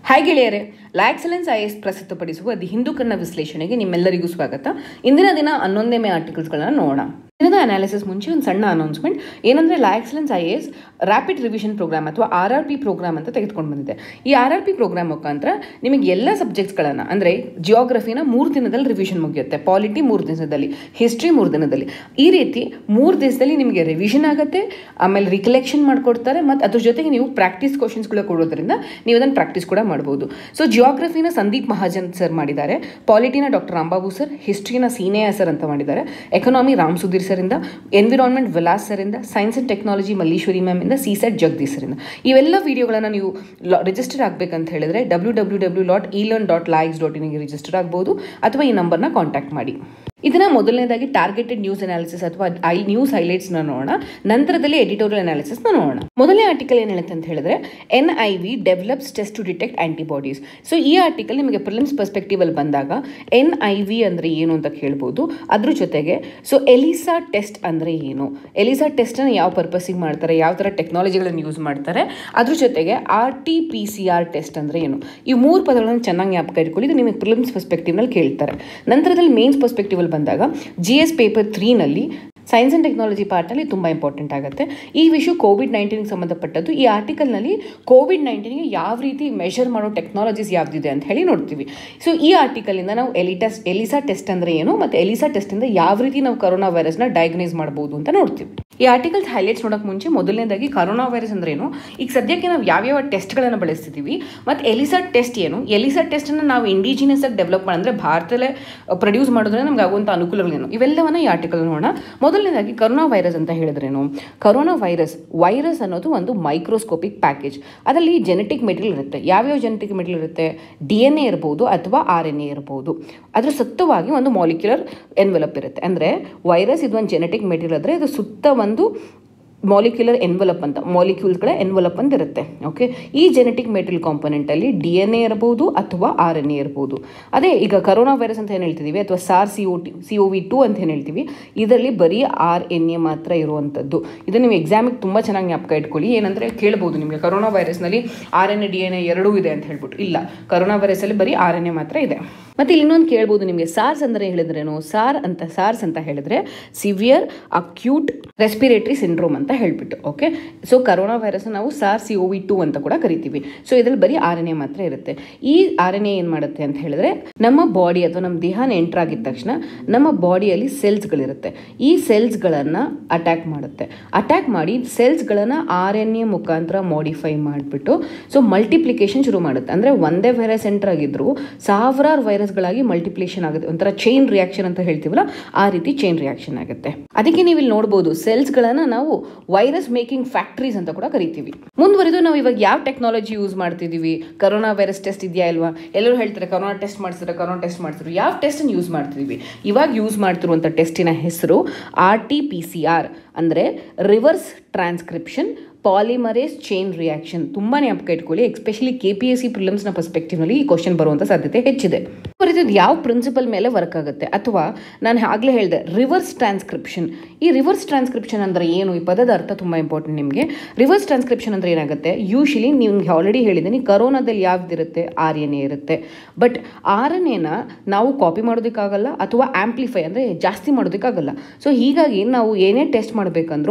hi ಗೆಳೆಯರೆ La Excellence I S ಪ್ರಸ್ತುತಪಡಿಸುವ the Hindu ಕನ್ನ ವಿಶ್ಲೇಷಣೆಗೆ ನಿಮ್ಮೆಲ್ಲರಿಗೂ ಸ್ವಾಗತ ಇಂದಿನ ದಿನ ಹನ್ನೊಂದೇ ಮೇ ಆರ್ಟಿಕಲ್ಸ್ಗಳನ್ನ ನೋಡೋಣ ದಿನದ ಅನಾಲಿಸಿಸ್ ಮುಂಚೆ ಒಂದು ಸಣ್ಣ ಅನೌನ್ಸ್ಮೆಂಟ್ ಏನಂದ್ರೆ La Excellence I S rapid revision program ಅಥವಾ ಆರ್ ಆರ್ ಪಿ ಪ್ರೋಗ್ರಾಮ್ ಅಂತ ತೆಗೆದುಕೊಂಡು ಬಂದಿದೆ ಈ ಆರ್ ಆರ್ ಪಿ ಪ್ರೋಗ್ರಾಮ್ ಮುಖಾಂತರ ನಿಮಗೆ ಎಲ್ಲ ಸಬ್ಜೆಕ್ಟ್ಸ್ಗಳನ್ನು ಅಂದರೆ ಜಿಯೋಗ್ರಫಿನ ಮೂರು ದಿನದಲ್ಲಿ ರಿವಿಷನ್ ಮುಗಿಯುತ್ತೆ ಪಾಲಿಟಿ ಮೂರು ದಿನದಲ್ಲಿ ಹಿಸ್ಟ್ರಿ ಮೂರು ದಿನದಲ್ಲಿ ಈ ರೀತಿ ಮೂರು ದಿವಸದಲ್ಲಿ ನಿಮಗೆ ರಿವಿಷನ್ ಆಗುತ್ತೆ ಆಮೇಲೆ ರಿಕಲೆಕ್ಷನ್ ಮಾಡಿಕೊಡ್ತಾರೆ ಮತ್ತು ಅದ್ರ ಜೊತೆಗೆ ನೀವು ಪ್ರಾಕ್ಟೀಸ್ ಕ್ವಶನ್ಸ್ಗಳು ಕೊಡೋದ್ರಿಂದ ನೀವು ಅದನ್ನು ಪ್ರಾಕ್ಟೀಸ್ ಕೂಡ ಮಾಡ್ಬೋದು ಸೊ ಜಿಯೋಗ್ರಫಿನ ಸಂದೀಪ್ ಮಹಾಜನ್ ಸರ್ ಮಾಡಿದ್ದಾರೆ ಪಾಲಿಟಿನ ಡಾಕ್ಟರ್ ರಾಂಬಾಬು ಸರ್ ಹಿಸ್ಟ್ರಿನ ಸೀನೆಯ ಸರ್ ಅಂತ ಮಾಡಿದ್ದಾರೆ ಎಕನಾಮಿ ರಾಮ್ ಸುಧೀರ್ ಸರಿಂದ ಎನ್ವಿರಾನ್ಮೆಂಟ್ ವಿಲಾಸ್ ಸರಿಂದ science and technology Malleshwari ma'am ಇಂದ ಸಿ ಸೆಟ್ ಜಗದೀಶ್ ಸರಿಂದ ಇವೆಲ್ಲ ವಿಡಿಯೋಗಳನ್ನು ನೀವು ರಿಜಿಸ್ಟರ್ ಆಗಬೇಕಂತ ಹೇಳಿದ್ರೆ W W W dot elearn dot likes dot ಇನ್ಗೆ ರಿಜಿಸ್ಟರ್ ಆಗ್ಬೋದು ಅಥವಾ ಈ ನಂಬರ್ನ ಕಾಂಟ್ಯಾಕ್ಟ್ ಮಾಡಿ ಇದನ್ನ ಮೊದಲನೇದಾಗಿ ಟಾರ್ಗೆಟೆಡ್ ನ್ಯೂಸ್ ಅನಾಲಿಸಿಸ್ ಅಥವಾ ಐ ನ್ಯೂಸ್ ಹೈಲೈಟ್ಸ್ನ ನೋಡೋಣ ನಂತರದಲ್ಲಿ ಎಡಿಟೋರಿಯಲ್ ಅನಾಲಿಸಿಸ್ನ ನೋಡೋಣ ಮೊದಲನೇ ಆರ್ಟಿಕಲ್ ಏನು ಹೇಳುತ್ತೆ ಅಂತ ಹೇಳಿದ್ರೆ N I V develops test to detect antibodies so ಈ ಆರ್ಟಿಕಲ್ ನಿಮಗೆ ಪ್ರಿಲಿಮ್ಸ್ ಪರ್ಸ್ಪೆಕ್ಟಿವ್ ಅಲ್ಲಿ ಬಂದಾಗ ಎನ್ ಐ ವಿ ಅಂದರೆ ಏನು ಅಂತ ಕೇಳ್ಬೋದು ಅದ್ರ ಜೊತೆಗೆ ಸೊ ಎಲಿಸಾ ಟೆಸ್ಟ್ ಅಂದರೆ ಏನು ಎಲಿಸಾ ಟೆಸ್ಟನ್ನು ಯಾವ ಪರ್ಪಸ್ಸಿಗೆ ಮಾಡ್ತಾರೆ ಯಾವ ಥರ ಟೆಕ್ನಾಲಜಿಗಳನ್ನು ಯೂಸ್ ಮಾಡ್ತಾರೆ ಅದ್ರ ಜೊತೆಗೆ R T P C R test ಅಂದರೆ ಏನು ಈ ಮೂರು ಪದಗಳನ್ನು ಚೆನ್ನಾಗಿ ಜ್ಞಾಪಕ ಇಟ್ಕೊಳ್ಳಿ ಇದು ನಿಮಗೆ ಪ್ರಿಲಿಮ್ಸ್ ಪರ್ಸ್ಪೆಕ್ಟಿವ್ನಲ್ಲಿ ಕೇಳ್ತಾರೆ ನಂತರದಲ್ಲಿ ಮೇನ್ಸ್ ಪರ್ಸ್ಪೆಕ್ಟಿವ್ ಬಂದಾಗ ಜಿ ಎಸ್ ಪೇಪರ್ ತ್ರೀನಲ್ಲಿ ಸೈನ್ಸ್ ಆ್ಯಂಡ್ ಟೆಕ್ನಾಲಜಿ ಪಾರ್ಟಲ್ಲಿ ತುಂಬ ಇಂಪಾರ್ಟೆಂಟ್ ಆಗುತ್ತೆ ಈ ವಿಷಯ ಕೋವಿಡ್ ನೈನ್ಟೀನ್ಗೆ ಸಂಬಂಧಪಟ್ಟದ್ದು ಈ ಆರ್ಟಿಕಲ್ನಲ್ಲಿ ಕೋವಿಡ್ ನೈನ್ಟೀನ್ಗೆ ಯಾವ ರೀತಿ ಮೆಷರ್ ಮಾಡೋ ಟೆಕ್ನಾಲಜೀಸ್ ಯಾವ್ದಿದೆ ಅಂತ ಹೇಳಿ ನೋಡ್ತೀವಿ ಸೊ ಈ ಆರ್ಟಿಕಲಿಂದ ನಾವು ಎಲಿಟಸ್ ಎಲಿಸಾ ಟೆಸ್ಟ್ ಅಂದರೆ ಏನು ಮತ್ತು ಎಲಿಸಾ ಟೆಸ್ಟಿಂದ ಯಾವ ರೀತಿ ನಾವು ಕರೋನಾ ವೈರಸ್ನ ಡಯಾಗ್ನೈಸ್ ಮಾಡ್ಬೋದು ಅಂತ ನೋಡ್ತೀವಿ ಈ ಆರ್ಟಿಕಲ್ಸ್ ಹೈಲೈಟ್ಸ್ ನೋಡೋಕೆ ಮುಂಚೆ ಮೊದಲನೇದಾಗಿ ಕರೋನಾ ವೈರಸ್ ಅಂದ್ರೆ ಏನು ಈಗ ಸದ್ಯಕ್ಕೆ ನಾವು ಯಾವ್ಯಾವ ಟೆಸ್ಟ್ಗಳನ್ನು ಬಳಸ್ತಿದ್ದೀವಿ ಮತ್ತು ಎಲಿಸಾ ಟೆಸ್ಟ್ ಏನು ಎಲಿಸಾ ಟೆಸ್ಟನ್ನು ನಾವು ಇಂಡಿಜಿನಿಯಸ್ ಆಗಿ ಡೆವಲಪ್ ಮಾಡಿದ್ರೆ ಭಾರತದಲ್ಲೇ ಪ್ರೊಡ್ಯೂಸ್ ಮಾಡೋದ್ರಿಂದ ನಮ್ಗೆ ಆಗುವಂಥ ಅನುಕೂಲಗಳೇನು ಇವೆಲ್ಲವನ್ನ ಈ ಆರ್ಟಿಕಲ್ ನೋಡೋಣ ಮೊದಲನೇದಾಗಿ ಕರೋನಾ ವೈರಸ್ ಅಂತ ಹೇಳಿದ್ರೇನು ಕರೋನಾ ವೈರಸ್ ವೈರಸ್ ಅನ್ನೋದು ಒಂದು ಮೈಕ್ರೋಸ್ಕೋಪಿಕ್ ಪ್ಯಾಕೇಜ್ ಅದರಲ್ಲಿ ಜೆನೆಟಿಕ್ ಮೆಟೀರಿಯಲ್ ಇರುತ್ತೆ ಯಾವ್ಯಾವ ಜೆನೆಟಿಕ್ ಮೆಟೀರಿಯಲ್ ಇರುತ್ತೆ ಡಿ ಎನ್ ಎ ಇರ್ಬೋದು ಅಥವಾ ಆರ್ ಎನ್ ಎ ಇರ್ಬೋದು ಅದರ ಸುತ್ತವಾಗಿ ಒಂದು ಮಾಲಿಕ್ಯುಲರ್ ಎನ್ವೆಲಪ್ ಇರುತ್ತೆ ಅಂದರೆ ವೈರಸ್ ಇದು ಒಂದು ಜೆನೆಟಿಕ್ ಮೆಟೀರಿಯಲ್ ಆದರೆ ಇದು ಸುತ್ತ ಒಂದು ಮಾಲಿಕ್ಯುಲರ್ ಎನ್ವಲಪ್ ಅಂತ ಮಾಲಿಕ್ಯೂಲ್ಸ್ಗಳ ಎನ್ವಲಪ್ ಅಂತ ಇರುತ್ತೆ ಓಕೆ ಈ ಜೆನೆಟಿಕ್ ಮೆಟೀರಿಯಲ್ ಕಾಂಪೊನೆಂಟಲ್ಲಿ ಡಿ ಎನ್ ಎ ಇರ್ಬೋದು ಅಥವಾ ಆರ್ ಎನ್ ಎ ಇರ್ಬೋದು ಅದೇ ಈಗ ಕರೋನಾ ವೈರಸ್ ಅಂತ ಏನು ಹೇಳ್ತಿದ್ದೀವಿ ಅಥವಾ SARS C O T C O V two ಅಂತ ಏನು ಹೇಳ್ತೀವಿ ಇದರಲ್ಲಿ ಬರೀ ಆರ್ ಎನ್ ಎ ಮಾತ್ರ ಇರುವಂಥದ್ದು ಇದು ನೀವು ಎಕ್ಸಾಮಿಗೆ ತುಂಬ ಚೆನ್ನಾಗಿ ಜ್ಞಾಪಕ ಇಟ್ಕೊಳ್ಳಿ ಏನಂದರೆ ಕೇಳ್ಬೋದು ನಿಮಗೆ ಕರೋನಾ ವೈರಸ್ನಲ್ಲಿ R N A D N A ಎರಡೂ ಇದೆ ಅಂತ ಹೇಳ್ಬಿಟ್ಟು ಇಲ್ಲ ಕರೋನಾ ವೈರಸಲ್ಲಿ ಬರೀ ಆರ್ ಎನ್ ಎ ಮಾತ್ರ ಇದೆ ಮತ್ತು ಇಲ್ಲಿ ಇನ್ನೊಂದು ಕೇಳ್ಬೋದು ನಿಮಗೆ ಸಾರ್ಸ್ ಅಂದರೆ ಹೇಳಿದ್ರೇನು ಸಾರ್ ಅಂತ ಸಾರ್ಸ್ ಅಂತ ಹೇಳಿದ್ರೆ ಸಿವಿಯರ್ ಅಕ್ಯೂಟ್ ರೆಸ್ಪಿರೇಟರಿ ಸಿಂಡ್ರೋಮ್ ಅಂತ ಹೇಳ್ಬಿಟ್ಟು ಓಕೆ ಸೊ ಕರೋನಾ ವೈರಸ್ ನಾವು SARS C O V two ಅಂತ ಕೂಡ ಕರಿತೀವಿ ಸೊ ಇದರಲ್ಲಿ ಬರೀ ಆರ್ ಎನ್ ಎ ಮಾತ್ರ ಇರುತ್ತೆ ಈ ಆರ್ ಎನ್ ಎ ಏನು ಮಾಡುತ್ತೆ ಅಂತ ಹೇಳಿದ್ರೆ ನಮ್ಮ ಬಾಡಿ ಅಥವಾ ನಮ್ಮ ದೇಹನ ಎಂಟರ್ ಆಗಿದ ತಕ್ಷಣ ನಮ್ಮ ಬಾಡಿಯಲ್ಲಿ ಸೆಲ್ಸ್ಗಳಿರುತ್ತೆ ಈ ಸೆಲ್ಸ್ಗಳನ್ನು ಅಟ್ಯಾಕ್ ಮಾಡುತ್ತೆ ಅಟ್ಯಾಕ್ ಮಾಡಿ ಸೆಲ್ಸ್ಗಳನ್ನು ಆರ್ ಎನ್ ಎ ಮುಖಾಂತರ ಮಾಡಿಫೈ ಮಾಡಿಬಿಟ್ಟು ಸೊ ಮಲ್ಟಿಪ್ಲಿಕೇಶನ್ ಶುರು ಮಾಡುತ್ತೆ ಅಂದರೆ ಒಂದೇ ವೈರಸ್ ಎಂಟರ್ ಆಗಿದ್ರು ಸಾವಿರಾರು ವೈರಸ್ಗಳಾಗಿ ಮಲ್ಟಿಪ್ಲಿಕೇಶನ್ ಆಗುತ್ತೆ ಒಂಥರ ಚೈನ್ ರಿಯಾಕ್ಷನ್ ಅಂತ ಹೇಳ್ತೀವಲ್ಲ ಆ ರೀತಿ ಚೈನ್ ರಿಯಾಕ್ಷನ್ ಆಗುತ್ತೆ ಅದಕ್ಕೆ ನೀವು ಇಲ್ಲಿ ನೋಡ್ಬೋದು ಸೆಲ್ಸ್ಗಳನ್ನು ನಾವು ವೈರಸ್ ಮೇಕಿಂಗ್ ಫ್ಯಾಕ್ಟ್ರೀಸ್ ಅಂತ ಕೂಡ ಕರಿತೀವಿ ಮುಂದುವರೆದು ನಾವು ಇವಾಗ ಯಾವ ಟೆಕ್ನಾಲಜಿ ಯೂಸ್ ಮಾಡ್ತಿದ್ದೀವಿ ಕರೋನಾ ವೈರಸ್ ಟೆಸ್ಟ್ ಇದೆಯಾ ಇಲ್ವಾ ಎಲ್ಲರೂ ಹೇಳ್ತಾರೆ ಕರೋನಾ ಟೆಸ್ಟ್ ಮಾಡಿಸಿದ್ರೆ ಕರೋನಾ ಟೆಸ್ಟ್ ಮಾಡ್ತಿದ್ರು ಯಾವ ಟೆಸ್ಟನ್ನು ಯೂಸ್ ಮಾಡ್ತಿದ್ದೀವಿ ಇವಾಗ ಯೂಸ್ ಮಾಡ್ತಿರುವಂಥ ಟೆಸ್ಟಿನ ಹೆಸರು R T P C R ಅಂದರೆ reverse transcription polymerase chain reaction ತುಂಬಾ ಜ್ಞಾಪಕ ಇಟ್ಕೊಳ್ಳಿ especially K P S C ಪ್ರಿಲಿಮ್ಸ್ನ ಪರ್ಸ್ಪೆಕ್ಟಿವ್ನಲ್ಲಿ ಈ ಕ್ವಶನ್ ಬರುವಂಥ ಸಾಧ್ಯತೆ ಹೆಚ್ಚಿದೆ ಇದು ಯಾವ ಪ್ರಿನ್ಸಿಪಲ್ ಮೇಲೆ ವರ್ಕ್ ಆಗುತ್ತೆ ಅಥವಾ ನಾನು ಆಗಲೇ ಹೇಳಿದೆ ರಿವರ್ಸ್ ಟ್ರಾನ್ಸ್ಕ್ರಿಪ್ಷನ್ ಈ ರಿವರ್ಸ್ ಟ್ರಾನ್ಸ್ಕ್ರಿಪ್ಷನ್ ಅಂದರೆ ಏನು ಈ ಪದದ ಅರ್ಥ ತುಂಬ ಇಂಪಾರ್ಟೆಂಟ್ ನಿಮಗೆ ರಿವರ್ಸ್ ಟ್ರಾನ್ಸ್ಕ್ರಿಪ್ಷನ್ ಅಂದರೆ ಏನಾಗುತ್ತೆ ಯೂಶಲಿ ನಿಮ್ಗೆ ಆಲ್ರೆಡಿ ಹೇಳಿದ್ದೀನಿ ಕರೋನಾದಲ್ಲಿ ಯಾವ್ದಿರುತ್ತೆ ಆರ್ ಎನ್ ಎ ಇರುತ್ತೆ ಬಟ್ ಆರ್ ಎನ್ ಎನ ನಾವು ಕಾಪಿ ಮಾಡೋದಕ್ಕಾಗಲ್ಲ ಅಥವಾ ಆ್ಯಂಪ್ಲಿಫೈ ಅಂದರೆ ಜಾಸ್ತಿ ಮಾಡೋದಕ್ಕಾಗಲ್ಲ ಸೊ ಹೀಗಾಗಿ ನಾವು ಏನೇ ಟೆಸ್ಟ್ ಮಾಡಬೇಕಂದ್ರೂ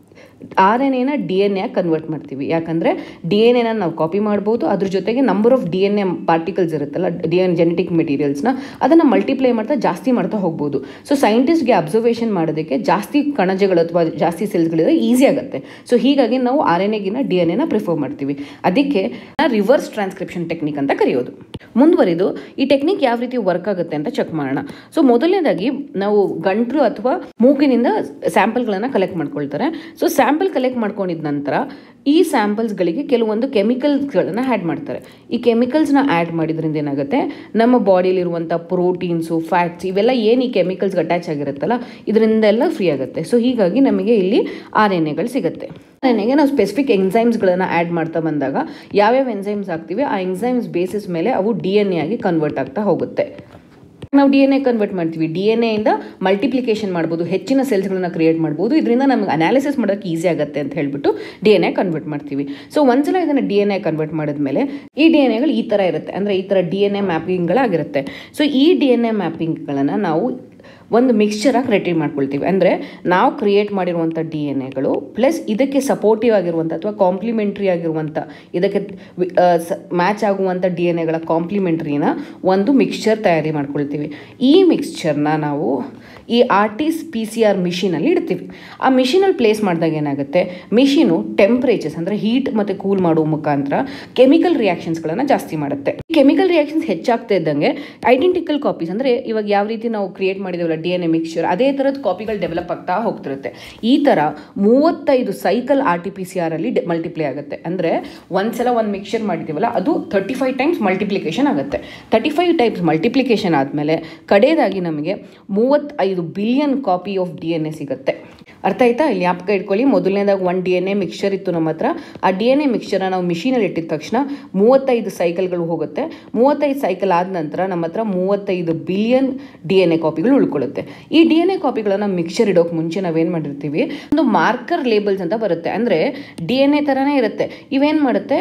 ಆರ್ ಎನ್ ಎನ ಡಿ ಎನ್ ಎ ಕನ್ವರ್ಟ್ ಮಾಡ್ತೀವಿ ಯಾಕಂದರೆ ಡಿ ಎನ್ ಎನ ನಾವು ಕಾಪಿ ಮಾಡ್ಬೋದು ಅದ್ರ ಜೊತೆಗೆ number of D N A particles ಇರುತ್ತಲ್ಲ ಡಿ ಎನ್ ಜೆನೆಟಿಕ್ ಮೆಟೀರಿಯಲ್ಸ್ನ ಅದನ್ನು ಮಲ್ಟಿಪ್ಲೈ ಮಾಡ್ತಾ ಜಾಸ್ತಿ ಮಾಡ್ತಾ ಹೋಗ್ಬೋದು ಸೊ ಸೈಂಟಿಸ್ಟ್ಗೆ ಅಬ್ಸರ್ವೇಷನ್ ಮಾಡೋದಕ್ಕೆ ಜಾಸ್ತಿ ಕಣಜಗಳು ಅಥವಾ ಜಾಸ್ತಿ ಸೆಲ್ಸ್ಗಳಿದ್ರೆ ಈಸಿ ಆಗುತ್ತೆ ಸೊ ಹೀಗಾಗಿ ನಾವು ಆರ್ ಎನ್ ಎಗಿನ ಡಿ ಎನ್ ಎನ ಪ್ರಿಫರ್ ಮಾಡ್ತೀವಿ ಅದಕ್ಕೆ ರಿವರ್ಸ್ ಟ್ರಾನ್ಸ್ಕ್ರಿಪ್ಷನ್ ಟೆಕ್ನಿಕ್ ಅಂತ ಕರೆಯೋದು ಮುಂದುವರಿದು ಈ ಟೆಕ್ನಿಕ್ ಯಾವ ರೀತಿ ವರ್ಕ್ ಆಗುತ್ತೆ ಅಂತ ಚೆಕ್ ಮಾಡೋಣ ಸೊ ಮೊದಲನೇದಾಗಿ ನಾವು ಗಂಟ್ಲು ಅಥವಾ ಮೂಗಿನಿಂದ ಸ್ಯಾಂಪಲ್ಗಳನ್ನು ಕಲೆಕ್ಟ್ ಮಾಡ್ಕೊಳ್ತಾರೆ ಸೊ ಸ್ಯಾಂಪಲ್ ಕಲೆಕ್ಟ್ ಮಾಡ್ಕೊಂಡಿದ ನಂತರ ಈ ಸ್ಯಾಂಪಲ್ಸ್ಗಳಿಗೆ ಕೆಲವೊಂದು ಕೆಮಿಕಲ್ಸ್ಗಳನ್ನು ಆ್ಯಡ್ ಮಾಡ್ತಾರೆ ಈ ಕೆಮಿಕಲ್ಸ್ನ ಆ್ಯಡ್ ಮಾಡಿದ್ರಿಂದ ಏನಾಗುತ್ತೆ ನಮ್ಮ ಬಾಡಿಲಿರುವಂಥ ಪ್ರೋಟೀನ್ಸು ಫ್ಯಾಟ್ಸ್ ಇವೆಲ್ಲ ಏನು ಈ ಕೆಮಿಕಲ್ಸ್ಗೆ ಅಟ್ಯಾಚ್ ಆಗಿರುತ್ತಲ್ಲ ಇದರಿಂದೆಲ್ಲ ಫ್ರೀ ಆಗುತ್ತೆ ಸೊ ಹೀಗಾಗಿ ನಮಗೆ ಇಲ್ಲಿ ಆರ್ ಎನ್ ಎಗಳು ಸಿಗುತ್ತೆ ಎಣ್ಣೆಗೆ ನಾವು ಸ್ಪೆಸಿಫಿಕ್ ಎಂಜೈಮ್ಸ್ಗಳನ್ನು ಆ್ಯಡ್ ಮಾಡ್ತಾ ಬಂದಾಗ ಯಾವ್ಯಾವ ಎಂಜೈಮ್ಸ್ ಹಾಕ್ತೀವಿ ಆ ಎಂಜೈಮ್ಸ್ ಬೇಸಿಸ್ ಮೇಲೆ ಅವು ಡಿ ಎನ್ ಎ ಆಗಿ ಕನ್ವರ್ಟ್ ಆಗ್ತಾ ಹೋಗುತ್ತೆ ನಾವು ಡಿ ಎನ್ ಎ ಕನ್ವರ್ಟ್ ಮಾಡ್ತೀವಿ ಡಿ ಎನ್ ಎಯಿಂದ ಮಲ್ಟಿಪ್ಲಿಕೇಶನ್ ಮಾಡ್ಬೋದು ಹೆಚ್ಚಿನ ಸೆಲ್ಸ್ಗಳನ್ನ ಕ್ರಿಯೇಟ್ ಮಾಡ್ಬೋದು ಇದರಿಂದ ನಮಗೆ ಅನಾಲಿಸಿಸ್ ಮಾಡೋಕ್ಕೆ ಈಸಿ ಆಗುತ್ತೆ ಅಂತ ಹೇಳ್ಬಿಟ್ಟು ಡಿ ಎನ್ ಎ ಕನ್ವರ್ಟ್ ಮಾಡ್ತೀವಿ ಸೊ ಒಂದ್ಸಲ ಇದನ್ನು ಡಿ ಎನ್ ಎ ಕನ್ವರ್ಟ್ ಮಾಡಿದ್ಮೇಲೆ ಈ ಡಿ ಎನ್ ಎಗಳು ಈ ಥರ ಇರುತ್ತೆ ಅಂದರೆ ಈ ಥರ ಡಿ ಎನ್ ಎ ಮ್ಯಾಪಿಂಗ್ಗಳಾಗಿರುತ್ತೆ ಸೊ ಈ ಡಿ ಎನ್ ಎ ಮ್ಯಾಪಿಂಗ್ಗಳನ್ನು ನಾವು ಒಂದು ಮಿಕ್ಸ್ಚರಾಗಿ ರೆಡಿ ಮಾಡ್ಕೊಳ್ತೀವಿ ಅಂದರೆ ನಾವು ಕ್ರಿಯೇಟ್ ಮಾಡಿರುವಂಥ ಡಿ ಎನ್ ಎಗಳು ಪ್ಲಸ್ ಇದಕ್ಕೆ ಸಪೋರ್ಟಿವ್ ಆಗಿರುವಂಥ ಅಥವಾ ಕಾಂಪ್ಲಿಮೆಂಟ್ರಿ ಆಗಿರುವಂಥ ಇದಕ್ಕೆ ಮ್ಯಾಚ್ ಆಗುವಂಥ ಡಿ ಎನ್ ಎಗಳ ಕಾಂಪ್ಲಿಮೆಂಟ್ರಿನ ಒಂದು ಮಿಕ್ಸ್ಚರ್ ತಯಾರಿ ಮಾಡ್ಕೊಳ್ತೀವಿ ಈ ಮಿಕ್ಸ್ಚರ್ನ ನಾವು ಈ ಆರ್ಟಿಸ್ ಪಿ ಸಿ ಆರ್ ಮಿಷಿನಲ್ಲಿ ಇಡ್ತೀವಿ ಆ ಮಿಷಿನಲ್ಲಿ ಪ್ಲೇಸ್ ಮಾಡಿದಾಗ ಏನಾಗುತ್ತೆ ಮಿಷಿನು ಟೆಂಪ್ರೇಚರ್ಸ್ ಅಂದರೆ ಹೀಟ್ ಮತ್ತು ಕೂಲ್ ಮಾಡುವ ಮುಖಾಂತರ ಕೆಮಿಕಲ್ ರಿಯಾಕ್ಷನ್ಸ್ಗಳನ್ನು ಜಾಸ್ತಿ ಮಾಡುತ್ತೆ ಕೆಮಿಕಲ್ ರಿಯಾಕ್ಷನ್ಸ್ ಹೆಚ್ಚಾಗ್ತಾ ಇದ್ದಂಗೆ ಐಡೆಂಟಿಕಲ್ ಕಾಪೀಸ್ ಅಂದರೆ ಇವಾಗ ಯಾವ ರೀತಿ ನಾವು ಕ್ರಿಯೇಟ್ ಮಾಡಿದೇವಲ್ಲ ಡಿ ಎನ್ ಎ ಮಿಕ್ಸ್ಚರ್ ಅದೇ ಥರದ ಕಾಪಿಗಳು ಡೆವಲಪ್ ಆಗ್ತಾ ಹೋಗ್ತಿರುತ್ತೆ ಈ ಥರ ಮೂವತ್ತೈದು cycle R T P C ಆರಲ್ಲಿ ಮಲ್ಟಿಪ್ಲೈ ಆಗುತ್ತೆ ಅಂದರೆ ಒಂದ್ಸಲ ಒಂದು ಮಿಕ್ಸ್ಚರ್ ಮಾಡಿದ್ದೀವಲ್ಲ ಅದು ತರ್ಟಿ ಫೈವ್ ಟೈಮ್ಸ್ ಮಲ್ಟಿಪ್ಲಿಕೇಶನ್ ಆಗುತ್ತೆ ತರ್ಟಿ ಫೈವ್ ಟೈಮ್ಸ್ ಮಲ್ಟಿಪ್ಲಿಕೇಶನ್ ಆದಮೇಲೆ ಕಡೆಯದಾಗಿ ನಮಗೆ ಮೂವತ್ತೈದು billion copy of D N A ಸಿಗುತ್ತೆ ಅರ್ಥ ಆಯ್ತಾ ಇಲ್ಲಿ ಜ್ಞಾಪಕ ಇಟ್ಕೊಳ್ಳಿ ಮೊದಲನೇದಾಗ ಒಂದು ಡಿ ಎನ್ ಎ ಮಿಕ್ಸ್ಚರ್ ಇತ್ತು ನಮ್ಮ ಹತ್ರ ಆ ಡಿ ಎನ್ ಎ ಮಿಕ್ಸ್ಚರ್ನ ನಾವು ಮಿಷಿನಲ್ಲಿ ಇಟ್ಟಿದ ತಕ್ಷಣ ಮೂವತ್ತೈದು ಸೈಕಲ್ಗಳು ಹೋಗುತ್ತೆ ಮೂವತ್ತೈದು ಸೈಕಲ್ ಆದ ನಂತರ ನಮ್ಮ ಹತ್ರ ಮೂವತ್ತೈದು ಬಿಲಿಯನ್ ಡಿ ಎನ್ ಎ ಕಾಪಿಗಳು ಉಳ್ಕೊಳ್ಳುತ್ತೆ ಈ ಡಿ ಎನ್ ಎ ಕಾಪಿಗಳನ್ನ ಮಿಕ್ಸ್ಚರ್ ಇಡೋಕೆ ಮುಂಚೆ ನಾವೇನು ಮಾಡಿರ್ತೀವಿ ಒಂದು ಮಾರ್ಕರ್ ಲೇಬಲ್ಸ್ ಅಂತ ಬರುತ್ತೆ ಅಂದರೆ ಡಿ ಎನ್ ಎ ಥರನೇ ಇರುತ್ತೆ ಇವೇನು ಮಾಡುತ್ತೆ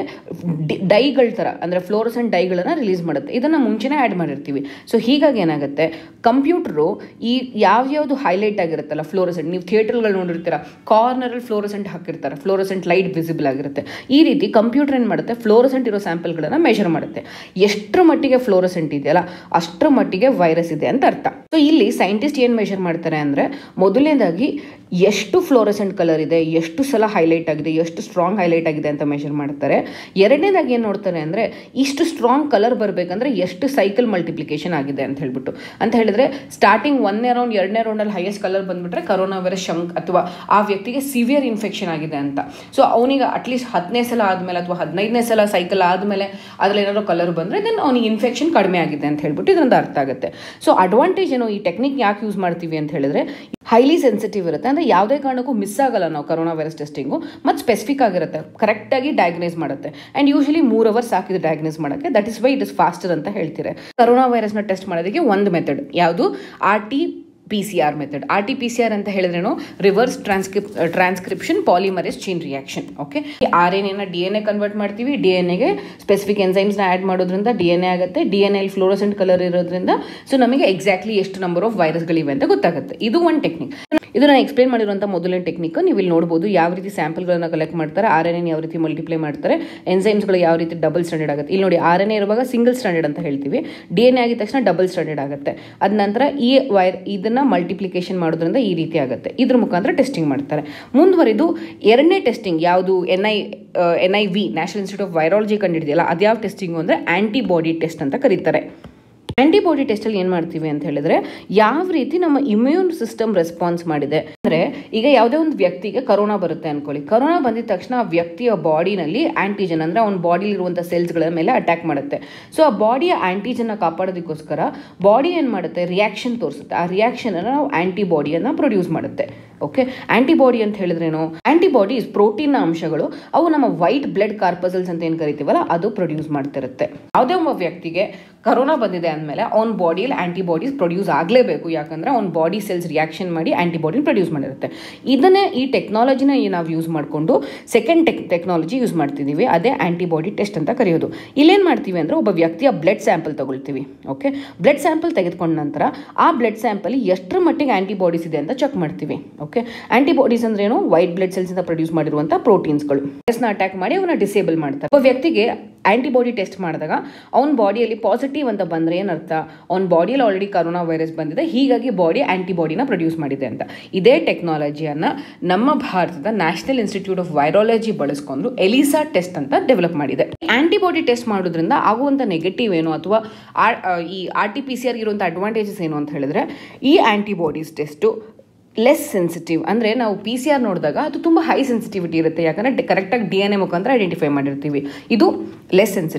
ಡೈಗಳ ಥರ ಅಂದರೆ ಫ್ಲೋರಸೆಂಟ್ ಡೈಗಳನ್ನು ರಿಲೀಸ್ ಮಾಡುತ್ತೆ ಇದನ್ನು ಮುಂಚೆನೇ ಆ್ಯಡ್ ಮಾಡಿರ್ತೀವಿ ಸೊ ಹೀಗಾಗಿ ಏನಾಗುತ್ತೆ ಕಂಪ್ಯೂಟ್ರು ಈ ಯಾವ್ಯಾವುದು ಹೈಲೈಟ್ ಆಗಿರುತ್ತಲ್ಲ ಫ್ಲೋರಸೆಂಟ್ ನೀವು ಥಿಯೇಟರ್ಗಳು ನೋಡಿರ್ತೀರ ಕಾರ್ನರಲ್ಲಿ ಫ್ಲೋರಸೆಂಟ್ ಹಾಕಿರ್ತಾರೆ ಫ್ಲೋರಸೆಂಟ್ ಲೈಟ್ ವಿಸಿಬಲ್ ಆಗಿರುತ್ತೆ ಈ ರೀತಿ ಕಂಪ್ಯೂಟರ್ ಏನು ಮಾಡುತ್ತೆ ಫ್ಲೋರಸೆಂಟ್ ಇರೋ ಸ್ಯಾಂಪಲ್ಗಳನ್ನು ಮೆಷರ್ ಮಾಡುತ್ತೆ ಎಷ್ಟರ ಮಟ್ಟಿಗೆ ಫ್ಲೋರಸೆಂಟ್ ಇದೆಯಲ್ಲ ಅಷ್ಟರ ಮಟ್ಟಿಗೆ ವೈರಸ್ ಇದೆ ಅಂತ ಅರ್ಥ ಸೊ ಇಲ್ಲಿ ಸೈಂಟಿಸ್ಟ್ ಏನು ಮೆಷರ್ ಮಾಡ್ತಾರೆ ಅಂದರೆ ಮೊದಲನೇದಾಗಿ ಎಷ್ಟು ಫ್ಲೋರಸೆಂಟ್ ಕಲರ್ ಇದೆ ಎಷ್ಟು ಸಲ ಹೈಲೈಟ್ ಆಗಿದೆ ಎಷ್ಟು ಸ್ಟ್ರಾಂಗ್ ಹೈಲೈಟ್ ಆಗಿದೆ ಅಂತ ಮೆಷರ್ ಮಾಡ್ತಾರೆ ಎರಡನೇದಾಗಿ ಏನು ನೋಡ್ತಾರೆ ಅಂದರೆ ಇಷ್ಟು ಸ್ಟ್ರಾಂಗ್ ಕಲರ್ ಬರಬೇಕಂದ್ರೆ ಎಷ್ಟು ಸೈಕಲ್ ಮಲ್ಟಿಪ್ಲಿಕೇಶನ್ ಆಗಿದೆ ಅಂತ ಹೇಳ್ಬಿಟ್ಟು ಅಂತ ಹೇಳಿದ್ರೆ ಸ್ಟಾರ್ಟಿಂಗ್ ಒಂದನೇ ರೌಂಡ್ ಎರಡನೇ ರೌಂಡಲ್ಲಿ ಹೈಯೆಸ್ಟ್ ಕಲರ್ ಬಂದ್ಬಿಟ್ರೆ ಕರೋನಾ ವೈರಸ್ ಶಂಕ್ ಅಥವಾ ಆ ವ್ಯಕ್ತಿಗೆ ಸಿವಿಯರ್ ಇನ್ಫೆಕ್ಷನ್ ಆಗಿದೆ ಅಂತ ಸೊ ಅವನಿಗೆ ಅಟ್ಲೀಸ್ಟ್ ಹತ್ತನೇ ಸಲ ಆದಮೇಲೆ ಅಥವಾ ಹದಿನೈದನೇ ಸಲ ಸೈಕಲ್ ಆದಮೇಲೆ ಅದ್ರಲ್ಲಿ ಏನಾದ್ರು ಕಲರ್ ಬಂದರೆ ದೆನ್ ಅವನಿಗೆ ಇನ್ಫೆಕ್ಷನ್ ಕಡಿಮೆ ಆಗಿದೆ ಅಂತ ಹೇಳ್ಬಿಟ್ಟು ಇದರಿಂದ ಅರ್ಥ ಆಗುತ್ತೆ ಸೊ ಅಡ್ವಾಂಟೇಜ್ ಏನು ಈ ಟೆಕ್ನಿಕ್ ಯಾಕೆ ಯೂಸ್ ಮಾಡ್ತೀವಿ ಅಂತ ಹೇಳಿದ್ರೆ ಹೈಲಿ ಸೆನ್ಸಿಟಿವ್ ಇರುತ್ತೆ ಅಂದರೆ ಯಾವುದೇ ಕಾರಣಕ್ಕೂ ಮಿಸ್ ಆಗಲ್ಲ ನಾವು ಕರೋನಾ ವೈರಸ್ ಟೆಸ್ಟಿಂಗು ಮತ್ತು ಸ್ಪೆಸಿಫಿಕ್ ಆಗಿರುತ್ತೆ ಕರೆಕ್ಟಾಗಿ ಡಯಾಗ್ನೈಸ್ ಮಾಡುತ್ತೆ ಆ್ಯಂಡ್ ಯೂಶಲಿ ಮೂರ್ ಅವರ್ಸ್ ಸಾಕಿದೆ ಡಯಾಗ್ನೈಸ್ ಮಾಡೋಕ್ಕೆ that is why it is faster ಅಂತ ಹೇಳ್ತಾರೆ ಕರೋನಾ ವೈರಸ್ನ ಟೆಸ್ಟ್ ಮಾಡೋದಕ್ಕೆ ಒಂದು ಮೆಥಡ್ ಯಾವುದು R T P C R method R T P C R ಅಂತ ಹೇಳಿದ್ರೇನು reverse transcript transcription polymerase chain reaction okay R N ಎನ ಡಿ ಎನ್ ಎ ಕನ್ವರ್ಟ್ ಮಾಡ್ತೀವಿ ಡಿ ಎನ್ ಎಗೆ ಸ್ಪೆಸಿಫಿಕ್ ಎನ್ಸೈಮ್ಸ್ನ ಆ್ಯಡ್ ಮಾಡೋದ್ರಿಂದ ಡಿ ಎನ್ ಎ ಆಗುತ್ತೆ D N ಎಲ್ fluorescent colour ಇರೋದ್ರಿಂದ ಸೊ ನಮಗೆ ಎಕ್ಸಾಕ್ಟ್ಲಿ ಎಷ್ಟು ನಂಬರ್ ಆಫ್ ವೈರಸ್ಗಳಿವೆ ಅಂತ ಗೊತ್ತಾಗುತ್ತೆ ಇದು ಒಂದು ಟೆಕ್ನಿಕ್ ಇದು ನಾನು ಎಕ್ಸ್ಪ್ಲೇನ್ ಮಾಡಿರುವಂಥ ಮೊದಲನೇ ಟೆಕ್ನಿಕ್ ನೀವು ಇಲ್ಲಿ ನೋಡ್ಬೋದು ಯಾವ ರೀತಿ ಸ್ಯಾಂಪಲ್ಗಳನ್ನ ಕಲೆಕ್ಟ್ ಮಾಡ್ತಾರೆ ಆರ್ ಎನ್ ಎನ್ ಯಾವ ರೀತಿ ಮಲ್ಟಿಪ್ಲೈ ಮಾಡ್ತಾರೆ ಎನ್ಸೈಮ್ಸ್ಗಳು ಯಾವ ರೀತಿ ಡಬಲ್ ಸ್ಟ್ಯಾಂಡರ್ಡ್ ಆಗುತ್ತೆ ಇಲ್ಲಿ ನೋಡಿ ಆರ್ ಎನ್ ಎ ಇರುವಾಗ ಸಿಂಗಲ್ ಸ್ಟ್ಯಾಂಡರ್ಡ್ ಅಂತ ಹೇಳ್ತೀವಿ ಡಿ ಎನ್ ಎ ಆಗಿದ ತಕ್ಷಣ ಡಬಲ್ ಸ್ಟ್ಯಾಂಡರ್ಡ್ ಆಗುತ್ತೆ ಅದ ನಂತರ ಈ ವೈರ್ ಇದನ್ನ ಮಲ್ಟಿಪ್ಲಿಕೇಶನ್ ಮಾಡೋದ್ರಿಂದ ಈ ರೀತಿ ಆಗುತ್ತೆ ಇದ್ರ ಮುಖಾಂತರ ಟೆಸ್ಟಿಂಗ್ ಮಾಡ್ತಾರೆ ಮುಂದುವರಿದು ಎರಡನೇ ಟೆಸ್ಟಿಂಗ್ ಯಾವುದು N I N I V national institute of virology ಕಂಡಿದೆಯಲ್ಲ ಅದ್ಯಾವ ಟೆಸ್ಟಿಂಗು ಅಂದರೆ ಆಂಟಿಬಾಡಿ ಟೆಸ್ಟ್ ಅಂತ ಕರೀತಾರೆ ಆಂಟಿಬಾಡಿ ಟೆಸ್ಟಲ್ಲಿ ಏನು ಮಾಡ್ತೀವಿ ಅಂತ ಹೇಳಿದ್ರೆ ಯಾವ ರೀತಿ ನಮ್ಮ ಇಮ್ಯೂನ್ ಸಿಸ್ಟಮ್ ರೆಸ್ಪಾನ್ಸ್ ಮಾಡಿದೆ ಅಂದರೆ ಈಗ ಯಾವುದೇ ಒಂದು ವ್ಯಕ್ತಿಗೆ ಕರೋನಾ ಬರುತ್ತೆ ಅನ್ಕೊಳ್ಳಿ ಕರೋನಾ ಬಂದಿದ ತಕ್ಷಣ ಆ ವ್ಯಕ್ತಿಯ ಬಾಡಿನಲ್ಲಿ ಆಂಟಿಜನ್ ಅಂದರೆ ಅವ್ನ ಬಾಡಿಲಿರುವಂಥ ಸೆಲ್ಸ್ಗಳ ಮೇಲೆ ಅಟ್ಯಾಕ್ ಮಾಡುತ್ತೆ ಸೊ ಆ ಬಾಡಿಯ ಆಂಟಿಜನ್ನ ಕಾಪಾಡೋದಕ್ಕೋಸ್ಕರ ಬಾಡಿ ಏನು ಮಾಡುತ್ತೆ ರಿಯಾಕ್ಷನ್ ತೋರಿಸುತ್ತೆ ಆ ರಿಯಾಕ್ಷನನ್ನು ನಾವು ಆಂಟಿಬಾಡಿಯನ್ನು ಪ್ರೊಡ್ಯೂಸ್ ಮಾಡುತ್ತೆ ಓಕೆ ಆಂಟಿಬಾಡಿ ಅಂತ ಹೇಳಿದ್ರೇನು ಆಂಟಿಬಾಡೀಸ್ ಪ್ರೋಟೀನ್ ಅಂಶಗಳು ಅವು ನಮ್ಮ ವೈಟ್ ಬ್ಲಡ್ ಕಾರ್ಪಸಲ್ಸ್ ಅಂತ ಏನು ಕರಿತೀವಲ್ಲ ಅದು ಪ್ರೊಡ್ಯೂಸ್ ಮಾಡ್ತಿರುತ್ತೆ ಯಾವುದೇ ಒಬ್ಬ ವ್ಯಕ್ತಿಗೆ ಕರೋನಾ ಬಂದಿದೆ ಅಂದಮೇಲೆ ಅವ್ನ ಬಾಡಿಯಲ್ಲಿ ಆಂಟಿಬಾಡೀಸ್ ಪ್ರೊಡ್ಯೂಸ್ ಆಗಲೇಬೇಕು ಯಾಕಂದ್ರೆ ಅವ್ನ ಬಾಡಿ ಸೆಲ್ಸ್ ರಿಯಾಕ್ಷನ್ ಮಾಡಿ ಆಂಟಿಬಾಡಿ ಪ್ರೊಡ್ಯೂಸ್ ಮಾಡಿರುತ್ತೆ ಇದನ್ನೇ ಈ ಟೆಕ್ನಾಲಜಿನ ನಾವು ಯೂಸ್ ಮಾಡಿಕೊಂಡು ಸೆಕೆಂಡ್ ಟೆಕ್ ಟೆಕ್ನಾಲಜಿ ಯೂಸ್ ಮಾಡ್ತಿದ್ದೀವಿ ಅದೇ ಆಂಟಿಬಾಡಿ ಟೆಸ್ಟ್ ಅಂತ ಕರೆಯೋದು ಇಲ್ಲೇನು ಮಾಡ್ತೀವಿ ಅಂದರೆ ಒಬ್ಬ ವ್ಯಕ್ತಿಯ ಬ್ಲಡ್ ಸ್ಯಾಂಪಲ್ ತಗೊಳ್ತೀವಿ ಓಕೆ ಬ್ಲಡ್ ಸ್ಯಾಂಪಲ್ ತೆಗೆದುಕೊಂಡ ನಂತರ ಆ ಬ್ಲಡ್ ಸ್ಯಾಂಪಲ್ ಎಷ್ಟರ ಮಟ್ಟಿಗೆ ಆಂಟಿಬಾಡೀಸ್ ಇದೆ ಅಂತ ಚೆಕ್ ಮಾಡ್ತೀವಿ ಓಕೆ ಆಂಟಿಬಾಡೀಸ್ ಅಂದ್ರೆ ಏನು ವೈಟ್ ಬ್ಲಡ್ ಸೆಲ್ಸ್ ಇಂದ ಪ್ರೊಡ್ಯೂಸ್ ಮಾಡಿರುವಂಥ ಪ್ರೋಟೀನ್ಸ್ಗಳು ನ ಅಟ್ಯಾಕ್ ಮಾಡಿ ಅವನ್ನ ಡಿಸೇಬಲ್ ಮಾಡ್ತಾರೆ ಒಬ್ಬ ವ್ಯಕ್ತಿಗೆ ಆಂಟಿಬಾಡಿ ಟೆಸ್ಟ್ ಮಾಡಿದಾಗ ಅವ್ನ ಬಾಡಿಯಲ್ಲಿ ಪಾಸಿಟಿವ್ ಅಂತ ಬಂದರೆ ಏನರ್ಥ ಅವ್ನ ಬಾಡಿಯಲ್ಲಿ ಆಲ್ರೆಡಿ ಕರೋನಾ ವೈರಸ್ ಬಂದಿದೆ ಹೀಗಾಗಿ ಬಾಡಿ ಆಂಟಿಬಾಡಿನ ಪ್ರೊಡ್ಯೂಸ್ ಮಾಡಿದೆ ಅಂತ ಇದೇ ಟೆಕ್ನಾಲಜಿಯನ್ನು ನಮ್ಮ ಭಾರತದ ನ್ಯಾಷನಲ್ ಇನ್ಸ್ಟಿಟ್ಯೂಟ್ ಆಫ್ ವೈರಾಲಜಿ ಬಳಸ್ಕೊಂಡು ಎಲಿಸಾ ಟೆಸ್ಟ್ ಅಂತ ಡೆವಲಪ್ ಮಾಡಿದೆ ಆಂಟಿಬಾಡಿ ಟೆಸ್ಟ್ ಮಾಡೋದ್ರಿಂದ ಆಗುವಂಥ ನೆಗೆಟಿವ್ ಏನು ಅಥವಾ ಈ R T P C R ಇರುವಂಥ ಅಡ್ವಾಂಟೇಜಸ್ ಏನು ಅಂತ ಹೇಳಿದ್ರೆ ಈ ಆಂಟಿಬಾಡೀಸ್ ಟೆಸ್ಟು ಲೆಸ್ ಸೆನ್ಸಿಟಿವ್ ಅಂದರೆ ನಾವು ಪಿ ಸಿ ಆರ್ ನೋಡಿದಾಗ ಅದು ತುಂಬ ಹೈ ಸೆನ್ಸಿಟಿವಿಟಿ ಇರುತ್ತೆ ಯಾಕಂದರೆ ಕರೆಕ್ಟಾಗಿ ಡಿ ಎನ್ ಎ ಮುಖಾಂತರ ಐಡೆಂಟಿಫೈ ಮಾಡಿರ್ತೀವಿ ಇದು ಲೆಸ್ ಸೆನ್ಸಿಟಿವ್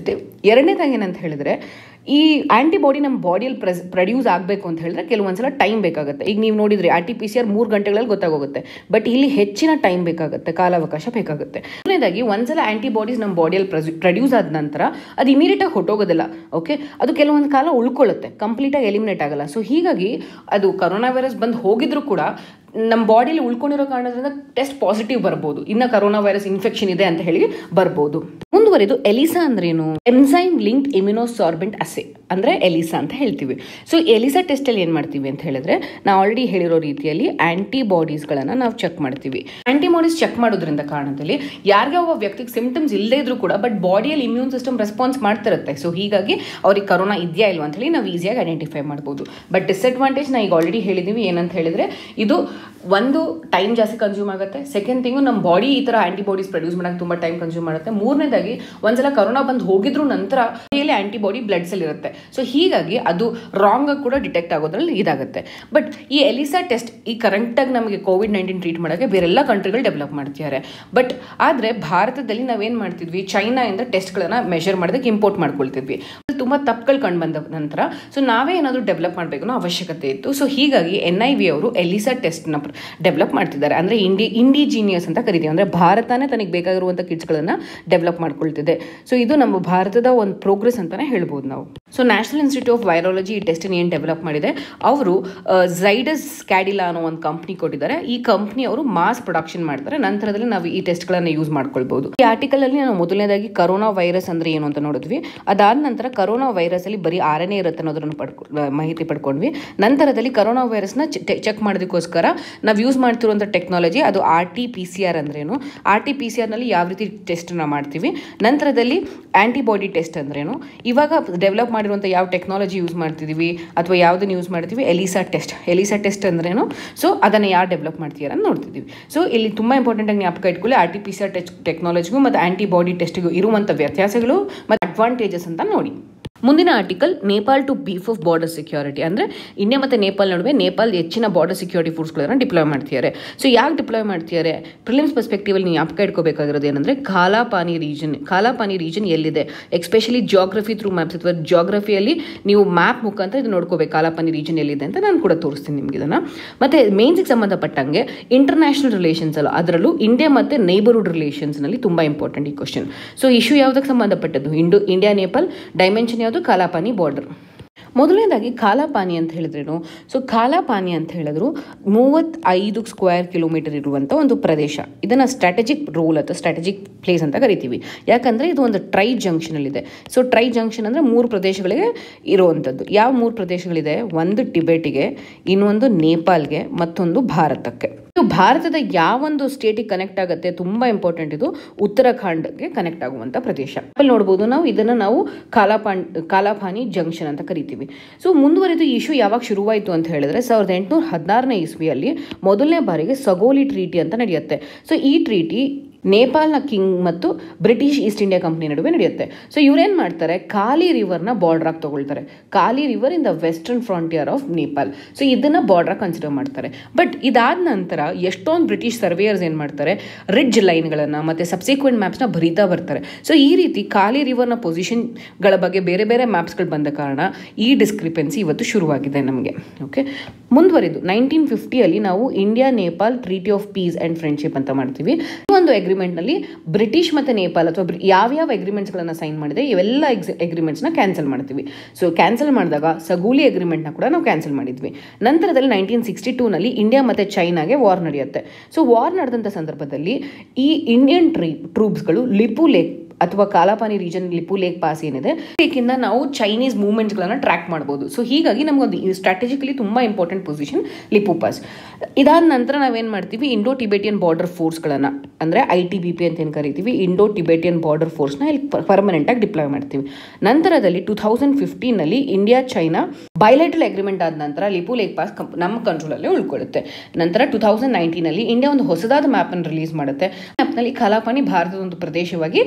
ಎರಡನೇದಾಗಿ ಏನಂತ ಹೇಳಿದ್ರೆ ಈ ಆಂಟಿಬಾಡಿ ನಮ್ಮ ಬಾಡಿಯಲ್ಲಿ ಪ್ರೆಸ್ ಪ್ರೊಡ್ಯೂಸ್ ಆಗಬೇಕು ಅಂತ ಹೇಳಿದ್ರೆ ಕೆಲವೊಂದ್ಸಲ ಟೈಮ್ ಬೇಕಾಗುತ್ತೆ ಈಗ ನೀವು ನೋಡಿದ್ರಿ R T P C R ಮೂರು ಗಂಟೆಗಳಲ್ಲಿ ಗೊತ್ತಾಗೋಗುತ್ತೆ ಬಟ್ ಇಲ್ಲಿ ಹೆಚ್ಚಿನ ಟೈಮ್ ಬೇಕಾಗುತ್ತೆ ಕಾಲಾವಕಾಶ ಬೇಕಾಗುತ್ತೆ ಮೊದಲನೇದಾಗಿ ಒಂದ್ಸಲ ಆಂಟಿಬಾಡೀಸ್ ನಮ್ಮ ಬಾಡಿಯಲ್ಲಿ ಪ್ರೊಡ್ಯೂಸ್ ಆದ ನಂತರ ಅದು ಇಮಿಡಿಯೇಟಾಗಿ ಹೊಟ್ಟೋಗೋದಿಲ್ಲ ಓಕೆ ಅದು ಕೆಲವೊಂದು ಕಾಲ ಉಳ್ಕೊಳ್ಳುತ್ತೆ ಕಂಪ್ಲೀಟಾಗಿ ಎಲಿಮಿನೇಟ್ ಆಗಲ್ಲ ಸೊ ಹೀಗಾಗಿ ಅದು ಕರೋನಾ ವೈರಸ್ ಬಂದು ಹೋಗಿದ್ರು ಕೂಡ ನಮ್ಮ ಬಾಡಿಲಿ ಉಳ್ಕೊಂಡಿರೋ ಕಾರಣದಿಂದ ಟೆಸ್ಟ್ ಪಾಸಿಟಿವ್ ಬರ್ಬೋದು ಇನ್ನು ಕರೋನಾ ವೈರಸ್ ಇನ್ಫೆಕ್ಷನ್ ಇದೆ ಅಂತ ಹೇಳಿ ಬರ್ಬೋದು ಮುಂದುವರಿದು ಎಲಿಸಾ ಅಂದ್ರೇನು ಎನ್ಸೈಮ್ ಲಿಂಕ್ಡ್ ಇಮ್ಯುನೋಸಾರ್ಬೆಂಟ್ ಅಸೆ ಅಂದ್ರೆ ಎಲಿಸಾ ಅಂತ ಹೇಳ್ತೀವಿ ಸೊ ಎಲಿಸಾ ಟೆಸ್ಟಲ್ಲಿ ಏನು ಮಾಡ್ತೀವಿ ಅಂತ ಹೇಳಿದ್ರೆ ನಾವು ಆಲ್ರೆಡಿ ಹೇಳಿರೋ ರೀತಿಯಲ್ಲಿ ಆಂಟಿಬಾಡೀಸ್ಗಳನ್ನು ನಾವು ಚೆಕ್ ಮಾಡ್ತೀವಿ ಆಂಟಿಬಾಡೀಸ್ ಚೆಕ್ ಮಾಡೋದ್ರಿಂದ ಕಾರಣದಲ್ಲಿ ಯಾರಿಗೆ ಒಬ್ಬ ವ್ಯಕ್ತಿಗೆ ಸಿಂಪ್ಟಮ್ಸ್ ಇಲ್ಲದೇ ಇದ್ರೂ ಕೂಡ ಬಟ್ ಬಾಡಿಯಲ್ಲಿ ಇಮ್ಯೂನ್ ಸಿಸ್ಟಮ್ ರೆಸ್ಪಾನ್ಸ್ ಮಾಡ್ತಿರುತ್ತೆ ಸೊ ಹೀಗಾಗಿ ಅವ್ರಿಗೆ ಕರೋನಾ ಇದೆಯಾ ಇಲ್ವಾ ಅಂತ ಹೇಳಿ ನಾವು ಈಸಿಯಾಗಿ ಐಡೆಂಟಿಫೈ ಮಾಡ್ಬೋದು ಬಟ್ ಡಿಸ್ಅಡ್ವಾಂಟೇಜ್ ನಾ ಈಗ ಆಲ್ರೆಡಿ ಹೇಳಿದ್ದೀವಿ ಏನಂತ ಹೇಳಿದ್ರೆ ಇದು ಒಂದು ಟೈಮ್ ಜಾಸ್ತಿ ಕನ್ಸ್ಯೂಮ್ ಆಗುತ್ತೆ ಸೆಕೆಂಡ್ ಥಿಂಗು ನಮ್ಮ ಬಾಡಿ ಈ ಥರ ಆಂಟಿಬಾಡೀಸ್ ಪ್ರೊಡ್ಯೂಸ್ ಮಾಡೋಕೆ ತುಂಬ ಟೈಮ್ ಕನ್ಸ್ಯೂಮ್ ಮಾಡುತ್ತೆ ಮೂರನೇದಾಗಿ ಒಂದ್ಸಲ ಕರೋನಾ ಬಂದು ಹೋಗಿದ್ರು ನಂತರ ಬಾಡಿಯಲ್ಲಿ ಆಂಟಿಬಾಡಿ ಬ್ಲಡ್ ಸೆಲ್ ಇರುತ್ತೆ ಸೊ ಹೀಗಾಗಿ ಅದು ರಾಂಗ್ ಆಗಿ ಕೂಡ ಡಿಟೆಕ್ಟ್ ಆಗೋದ್ರಲ್ಲಿ ಇದಾಗುತ್ತೆ ಬಟ್ ಈ ಎಲಿಸಾ ಟೆಸ್ಟ್ ಈ ಕರೆಕ್ಟಾಗಿ ನಮಗೆ ಕೋವಿಡ್ ನೈನ್ಟೀನ್ ಟ್ರೀಟ್ ಮಾಡೋಕ್ಕೆ ಬೇರೆಲ್ಲ ಕಂಟ್ರಿಗಳು ಡೆವಲಪ್ ಮಾಡ್ತಿದ್ದಾರೆ ಬಟ್ ಆದರೆ ಭಾರತದಲ್ಲಿ ನಾವೇನು ಮಾಡ್ತಿದ್ವಿ ಚೈನಾಯಿಂದ ಟೆಸ್ಟ್ಗಳನ್ನು ಮೆಷರ್ ಮಾಡೋದಕ್ಕೆ ಇಂಪೋರ್ಟ್ ಮಾಡ್ಕೊಳ್ತಿದ್ವಿ ತುಂಬ ತಪ್ಪುಗಳು ಕಂಡು ಬಂದ ನಂತರ ಸೊ ನಾವೇ ಏನಾದರೂ ಡೆವಲಪ್ ಮಾಡಬೇಕು ಅನ್ನೋ ಅವಶ್ಯಕತೆ ಇತ್ತು ಸೊ ಹೀಗಾಗಿ ಎನ್ ಐ ವಿ ಅವರು ಎಲಿಸಾ ಟೆಸ್ಟ್ನ ಡೆವಲಪ್ ಮಾಡ್ತಿದ್ದಾರೆ ಅಂದರೆ ಇಂಡಿ ಇಂಡಿಜಿನಿಯಸ್ ಅಂತ ಕರಿತೀವಿ ಅಂದರೆ ಭಾರತನೇ ತನಗೆ ಬೇಕಾಗಿರುವಂಥ ಕಿಟ್ಸ್ಗಳನ್ನು ಡೆವಲಪ್ ಮಾಡ್ಕೊಳ್ತಿದೆ ಸೊ ಇದು ನಮ್ಮ ಭಾರತದ ಒಂದು ಪ್ರೋಗ್ರೆಸ್ ಅಂತಲೇ ಹೇಳ್ಬೋದು ನಾವು so national institute of virology ಈ ಟೆಸ್ಟನ್ನು ಏನು ಡೆವಲಪ್ ಮಾಡಿದೆ ಅವರು ಝೈಡಸ್ ಕ್ಯಾಡಿಲಾ ಅನ್ನೋ ಒಂದು ಕಂಪ್ನಿ ಕೊಟ್ಟಿದ್ದಾರೆ ಈ ಕಂಪ್ನಿ ಅವರು ಮಾಸ್ ಪ್ರೊಡಕ್ಷನ್ ಮಾಡ್ತಾರೆ ನಂತರದಲ್ಲಿ ನಾವು ಈ ಟೆಸ್ಟ್ಗಳನ್ನು ಯೂಸ್ ಮಾಡ್ಕೊಳ್ಬಹುದು ಈ ಆರ್ಟಿಕಲ್ ಅಲ್ಲಿ ನಾವು ಮೊದಲನೇದಾಗಿ ಕರೋನಾ ವೈರಸ್ ಅಂದ್ರೆ ಏನು ಅಂತ ನೋಡಿದ್ವಿ ಅದಾದ ನಂತರ ಕರೋನಾ ವೈರಸ್ ಅಲ್ಲಿ ಬರೀ ಆರನೇ ಇರುತ್ತೆ ಅನ್ನೋದನ್ನು ಪಡ್ಕೊ ಮಾಹಿತಿ ಪಡ್ಕೊಂಡ್ವಿ ನಂತರದಲ್ಲಿ ಕರೋನಾ ವೈರಸ್ನ ಚೆಕ್ ಮಾಡೋದಕ್ಕೋಸ್ಕರ ನಾವು ಯೂಸ್ ಮಾಡ್ತಿರುವಂಥ ಟೆಕ್ನಾಲಜಿ ಅದು R T P C R ಅಂದ್ರೇನು ಆರ್ ಟಿ ಪಿ ಸಿ ಆರ್ನಲ್ಲಿ ಯಾವ ರೀತಿ ಟೆಸ್ಟನ್ನು ಮಾಡ್ತೀವಿ ನಂತರದಲ್ಲಿ ಆ್ಯಂಟಿಬಾಡಿ ಟೆಸ್ಟ್ ಅಂದ್ರೇನು ಇವಾಗ ಡೆವಲಪ್ ಮಾಡಿರುವಂಥ ಯಾವ ಟೆಕ್ನಾಲಜಿ ಯೂಸ್ ಮಾಡ್ತಿದ್ದೀವಿ ಅಥವಾ ಯಾವುದನ್ನು ಯೂಸ್ ಮಾಡ್ತೀವಿ ಎಲಿಸಾ ಟೆಸ್ಟ್ ಎಲಿಸಾ ಟೆಸ್ಟ್ ಅಂದ್ರೇನು ಸೊ ಅದನ್ನು ಯಾರು ಡೆವಲಪ್ ಮಾಡ್ತೀರಾ ಅಂತ ನೋಡ್ತಿದ್ದೀವಿ ಸೊ ಇಲ್ಲಿ ತುಂಬ ಇಂಪಾರ್ಟೆಂಟಾಗಿ ಜ್ಞಾಪಕ ಇಟ್ಕೊಳ್ಳಿ R T P C R test ಟೆಕ್ನಾಲಜಿಗೂ ಮತ್ತು ಆ್ಯಂಟಿಬಾಡಿ ಟೆಸ್ಟಿಗೂ ಇರುವಂಥ ವ್ಯತ್ಯಾಸಗಳು ಮತ್ತು ಅಡ್ವಾಂಟೇಜಸ್ ಅಂತ ನೋಡಿ ಮುಂದಿನ article Nepal to beef of border security ಅಂದರೆ ಇಂಡಿಯಾ ಮತ್ತು ನೇಪಾಲ್ ನಡುವೆ ನೇಪಾಲ್ ಹೆಚ್ಚಿನ ಬಾರ್ಡರ್ ಸೆಕ್ಯೂರಿಟಿ ಫೋರ್ಸ್ಗಳನ್ನು ಡಿಪ್ಲಾಯ್ ಮಾಡ್ತಿದ್ದಾರೆ ಸೊ ಯಾಕೆ ಡಿಪ್ಲಾಯ್ ಮಾಡ್ತಿದ್ದಾರೆ ಪ್ರಿಲಿಮ್ಸ್ ಪರ್ಸ್ಪೆಕ್ಟಿವಲ್ಲಿ ನೀವು ಜ್ಞಾಪಕ ಇಟ್ಕೋಬೇಕಾಗಿರೋದು ಏನಂದರೆ ಕಾಲಾಪಾನಿ ರೀಜನ್ ಕಾಲಾಪಾನಿ ರೀಜನ್ ಎಲ್ಲಿದೆ ಎಕ್ಸ್ಪೆಷಲಿ ಜಿಯೋಗ್ರಫಿ ಥ್ರೂ ಮ್ಯಾಪ್ಸ್ ಅಥವಾ ಜಿಯೋಗ್ರಫಿಯಲ್ಲಿ ನೀವು ಮ್ಯಾಪ್ ಮುಖಾಂತರ ಇದು ನೋಡ್ಕೋಬೇಕು ಕಾಲಾಪಾನಿ ರೀಜನ್ ಎಲ್ಲಿದೆ ಅಂತ ನಾನು ಕೂಡ ತೋರಿಸ್ತೀನಿ ನಿಮ್ಗೆ ಇದನ್ನು ಮತ್ತು ಮೇನ್ಸಿಗೆ ಸಂಬಂಧಪಟ್ಟಂಗೆ ಇಂಟರ್ನ್ಯಾಷನಲ್ ರಿಲೇಷನ್ಸ್ ಅಲ್ಲ ಅದರಲ್ಲೂ ಇಂಡಿಯಾ ಮತ್ತು ನೇಬರ್ಹುಡ್ ರಿಲೇಷನ್ಸ್ನಲ್ಲಿ ತುಂಬ ಇಂಪಾರ್ಟೆಂಟ್ ಈ ಕ್ವಶನ್ ಸೊ ಇಶ್ಯೂ ಯಾವುದಕ್ಕೆ ಸಂಬಂಧಪಟ್ಟದ್ದು ಇಂಡು ಇಂಡಿಯಾ ನೇಪಾಲ್ ಡೈಮೆನ್ಷನ್ ಯಾವುದು ಕಾಲಾಪಾನಿ ಬಾರ್ಡರ್ ಮೊದಲನೇದಾಗಿ ಕಾಲಾಪಾನಿ ಅಂತ ಹೇಳಿದ್ರೇನು ಸೊ ಕಾಲಾಪಾನಿ ಅಂತ ಹೇಳಿದ್ರು ಮೂವತ್ತೈದು ಸ್ಕ್ವೇರ್ ಕಿಲೋಮೀಟರ್ ಇರುವಂಥ ಒಂದು ಪ್ರದೇಶ ಇದನ್ನು ಸ್ಟ್ರಾಟಜಿಕ್ ರೋಲ್ ಅಥವಾ ಸ್ಟ್ರಾಟಜಿಕ್ ಪ್ಲೇಸ್ ಅಂತ ಕರಿತೀವಿ ಯಾಕಂದರೆ ಇದು ಒಂದು ಟ್ರೈ ಜಂಕ್ಷನಲ್ಲಿದೆ ಸೊ ಟ್ರೈ ಜಂಕ್ಷನ್ ಅಂದರೆ ಮೂರು ಪ್ರದೇಶಗಳಿಗೆ ಇರುವಂಥದ್ದು ಯಾವ ಮೂರು ಪ್ರದೇಶಗಳಿದೆ ಒಂದು ಟಿಬೆಟಿಗೆ ಇನ್ನೊಂದು ನೇಪಾಲ್ಗೆ ಮತ್ತೊಂದು ಭಾರತಕ್ಕೆ ಇದು ಭಾರತದ ಯಾವೊಂದು ಸ್ಟೇಟಿಗೆ ಕನೆಕ್ಟ್ ಆಗುತ್ತೆ ತುಂಬ ಇಂಪಾರ್ಟೆಂಟ್ ಇದು ಉತ್ತರಾಖಂಡ್ಗೆ ಕನೆಕ್ಟ್ ಆಗುವಂಥ ಪ್ರದೇಶ ಅಲ್ಲಿ ನೋಡ್ಬೋದು ನಾವು ಇದನ್ನು ನಾವು ಕಾಲಾಪಾನ್ ಕಾಲಾಪಾನಿ ಜಂಕ್ಷನ್ ಅಂತ ಕರಿತೀವಿ ಸೊ ಮುಂದುವರೆದು ಈ ಇಶ್ಯೂ ಯಾವಾಗ ಶುರುವಾಯಿತು ಅಂತ ಹೇಳಿದ್ರೆ ಸಾವಿರದ ಎಂಟುನೂರ ಹದಿನಾರನೇ ಇಸ್ವಿಯಲ್ಲಿ ಮೊದಲನೇ ಬಾರಿಗೆ ಸಗೋಲಿ ಟ್ರೀಟಿ ಅಂತ ನಡೆಯುತ್ತೆ ಸೊ ಈ ಟ್ರೀಟಿ ನೇಪಾಲ್ನ ಕಿಂಗ್ ಮತ್ತು ಬ್ರಿಟಿಷ್ ಈಸ್ಟ್ ಇಂಡಿಯಾ ಕಂಪ್ನಿ ನಡುವೆ ನಡೆಯುತ್ತೆ ಸೊ ಇವ್ರೇನು ಮಾಡ್ತಾರೆ ಕಾಲಿ ರಿವರ್ನ ಬಾರ್ಡರ್ ಆಗಿ ತಗೊಳ್ತಾರೆ Kali river in the western frontier of Nepal so ಇದನ್ನು ಬಾರ್ಡರ್ ಕನ್ಸಿಡರ್ ಮಾಡ್ತಾರೆ ಬಟ್ ಇದಾದ ನಂತರ ಎಷ್ಟೊಂದು ಬ್ರಿಟಿಷ್ ಸರ್ವೇಯರ್ಸ್ ಏನು ಮಾಡ್ತಾರೆ ರಿಡ್ಜ್ ಲೈನ್ಗಳನ್ನು ಮತ್ತು ಸಬ್ಸಿಕ್ವೆಂಟ್ ಮ್ಯಾಪ್ಸ್ನ ಬರೀತಾ ಬರ್ತಾರೆ ಸೊ ಈ ರೀತಿ ಕಾಲಿ ರಿವರ್ನ ಪೊಸಿಷನ್ಗಳ ಬಗ್ಗೆ ಬೇರೆ ಬೇರೆ ಮ್ಯಾಪ್ಸ್ಗಳು ಬಂದ ಕಾರಣ ಈ ಡಿಸ್ಕ್ರಿಪೆನ್ಸಿ ಇವತ್ತು ಶುರುವಾಗಿದೆ ನಮಗೆ ಓಕೆ ಮುಂದುವರಿದು ನೈನ್ಟೀನ್ ಫಿಫ್ಟಿಯಲ್ಲಿ ನಾವು India Nepal treaty of peace and friendship ಅಂತ ಮಾಡ್ತೀವಿ ಈ ಒಂದು ಅಗ್ರಿಮೆಂಟ್ನಲ್ಲಿ ಬ್ರಿಟಿಷ್ ಮತ್ತು ನೇಪಾಲ್ ಅಥವಾ ಬ್ರಿ- ಯಾವ್ಯಾವ ಅಗ್ರಿಮೆಂಟ್ಸ್ಗಳನ್ನು ಸೈನ್ ಮಾಡಿದೆ ಇವೆಲ್ಲ ಎಕ್ಸ್ ಅಗ್ರಿಮೆಂಟ್ಸ್ನ ಕ್ಯಾನ್ಸಲ್ ಮಾಡ್ತೀವಿ ಸೊ ಕ್ಯಾನ್ಸಲ್ ಮಾಡಿದಾಗ ಸಗೂಲಿ ಅಗ್ರಿಮೆಂಟ್ನ ಕೂಡ ನಾವು ಕ್ಯಾನ್ಸಲ್ ಮಾಡಿದ್ವಿ ನಂತರದಲ್ಲಿ ನೈನ್ಟೀನ್ ಸಿಕ್ಸ್ಟಿ ಟೂನಲ್ಲಿ ಇಂಡಿಯಾ ಮತ್ತು ಚೈನಾಗೆ ವಾರ್ ನಡೆಯುತ್ತೆ ಸೊ ವಾರ್ ನಡೆದಂಥ ಸಂದರ್ಭದಲ್ಲಿ ಈ ಇಂಡಿಯನ್ ಟ್ರೀ ಟ್ರೂಪ್ಸ್ಗಳು ಲಿಪು ಲೇಕ್ ಅಥವಾ Kalapani region Lipulekh pass ಏನಿದೆ ಲೇಕಿಂದ ನಾವು ಚೈನೀಸ್ ಮೂವ್ಮೆಂಟ್ಸ್ಗಳನ್ನು ಟ್ರ್ಯಾಕ್ ಮಾಡ್ಬೋದು ಸೊ ಹೀಗಾಗಿ ನಮಗೊಂದು ಸ್ಟ್ರಾಟಜಿಕಲಿ ತುಂಬ ಇಂಪಾರ್ಟೆಂಟ್ ಪೊಸಿಷನ್ ಲಿಪು ಪಾಸ್ ಇದಾದ ನಂತರ ನಾವೇನು ಮಾಡ್ತೀವಿ ಇಂಡೋ ಟಿಬೇಟಿಯನ್ ಬಾರ್ಡರ್ ಫೋರ್ಸ್ಗಳನ್ನು ಅಂದರೆ ಐ ಟಿ ಬಿ ಪಿ ಅಂತ ಏನು ಕರಿತೀವಿ ಇಂಡೋ ಟಿಬೇಟಿಯನ್ ಬಾರ್ಡರ್ ಫೋರ್ಸ್ನ ಇಲ್ಲಿ ಪರ್ಮನೆಂಟಾಗಿ ಡಿಪ್ಲಾಯ್ ಮಾಡ್ತೀವಿ ನಂತರದಲ್ಲಿ ಟೂ ತೌಸಂಡ್ ಫಿಫ್ಟೀನಲ್ಲಿ ಇಂಡಿಯಾ ಚೈನಾ ಬೈಲೆಟ್ರಲ್ ಅಗ್ರಿಮೆಂಟ್ ಆದ ನಂತರ ಲಿಪು ಲೇಕ್ ಪಾಸ್ ಕಂಪ್ ನಮ್ಮ ಕಂಟ್ರೋಲಲ್ಲೇ ಉಳ್ಕೊಳ್ಳುತ್ತೆ ನಂತರ ಟೂ ತೌಸಂಡ್ ನೈನ್ಟೀನಲ್ಲಿ ಇಂಡಿಯಾ ಒಂದು ಹೊಸದಾದ ಮ್ಯಾಪನ್ನು ರಿಲೀಸ್ ಮಾಡುತ್ತೆ ಮ್ಯಾಪ್ನಲ್ಲಿ ಕಾಲಾಪಾನಿ ಭಾರತದ ಒಂದು ಪ್ರದೇಶವಾಗಿ ಡಿಕ್ಲೇರ್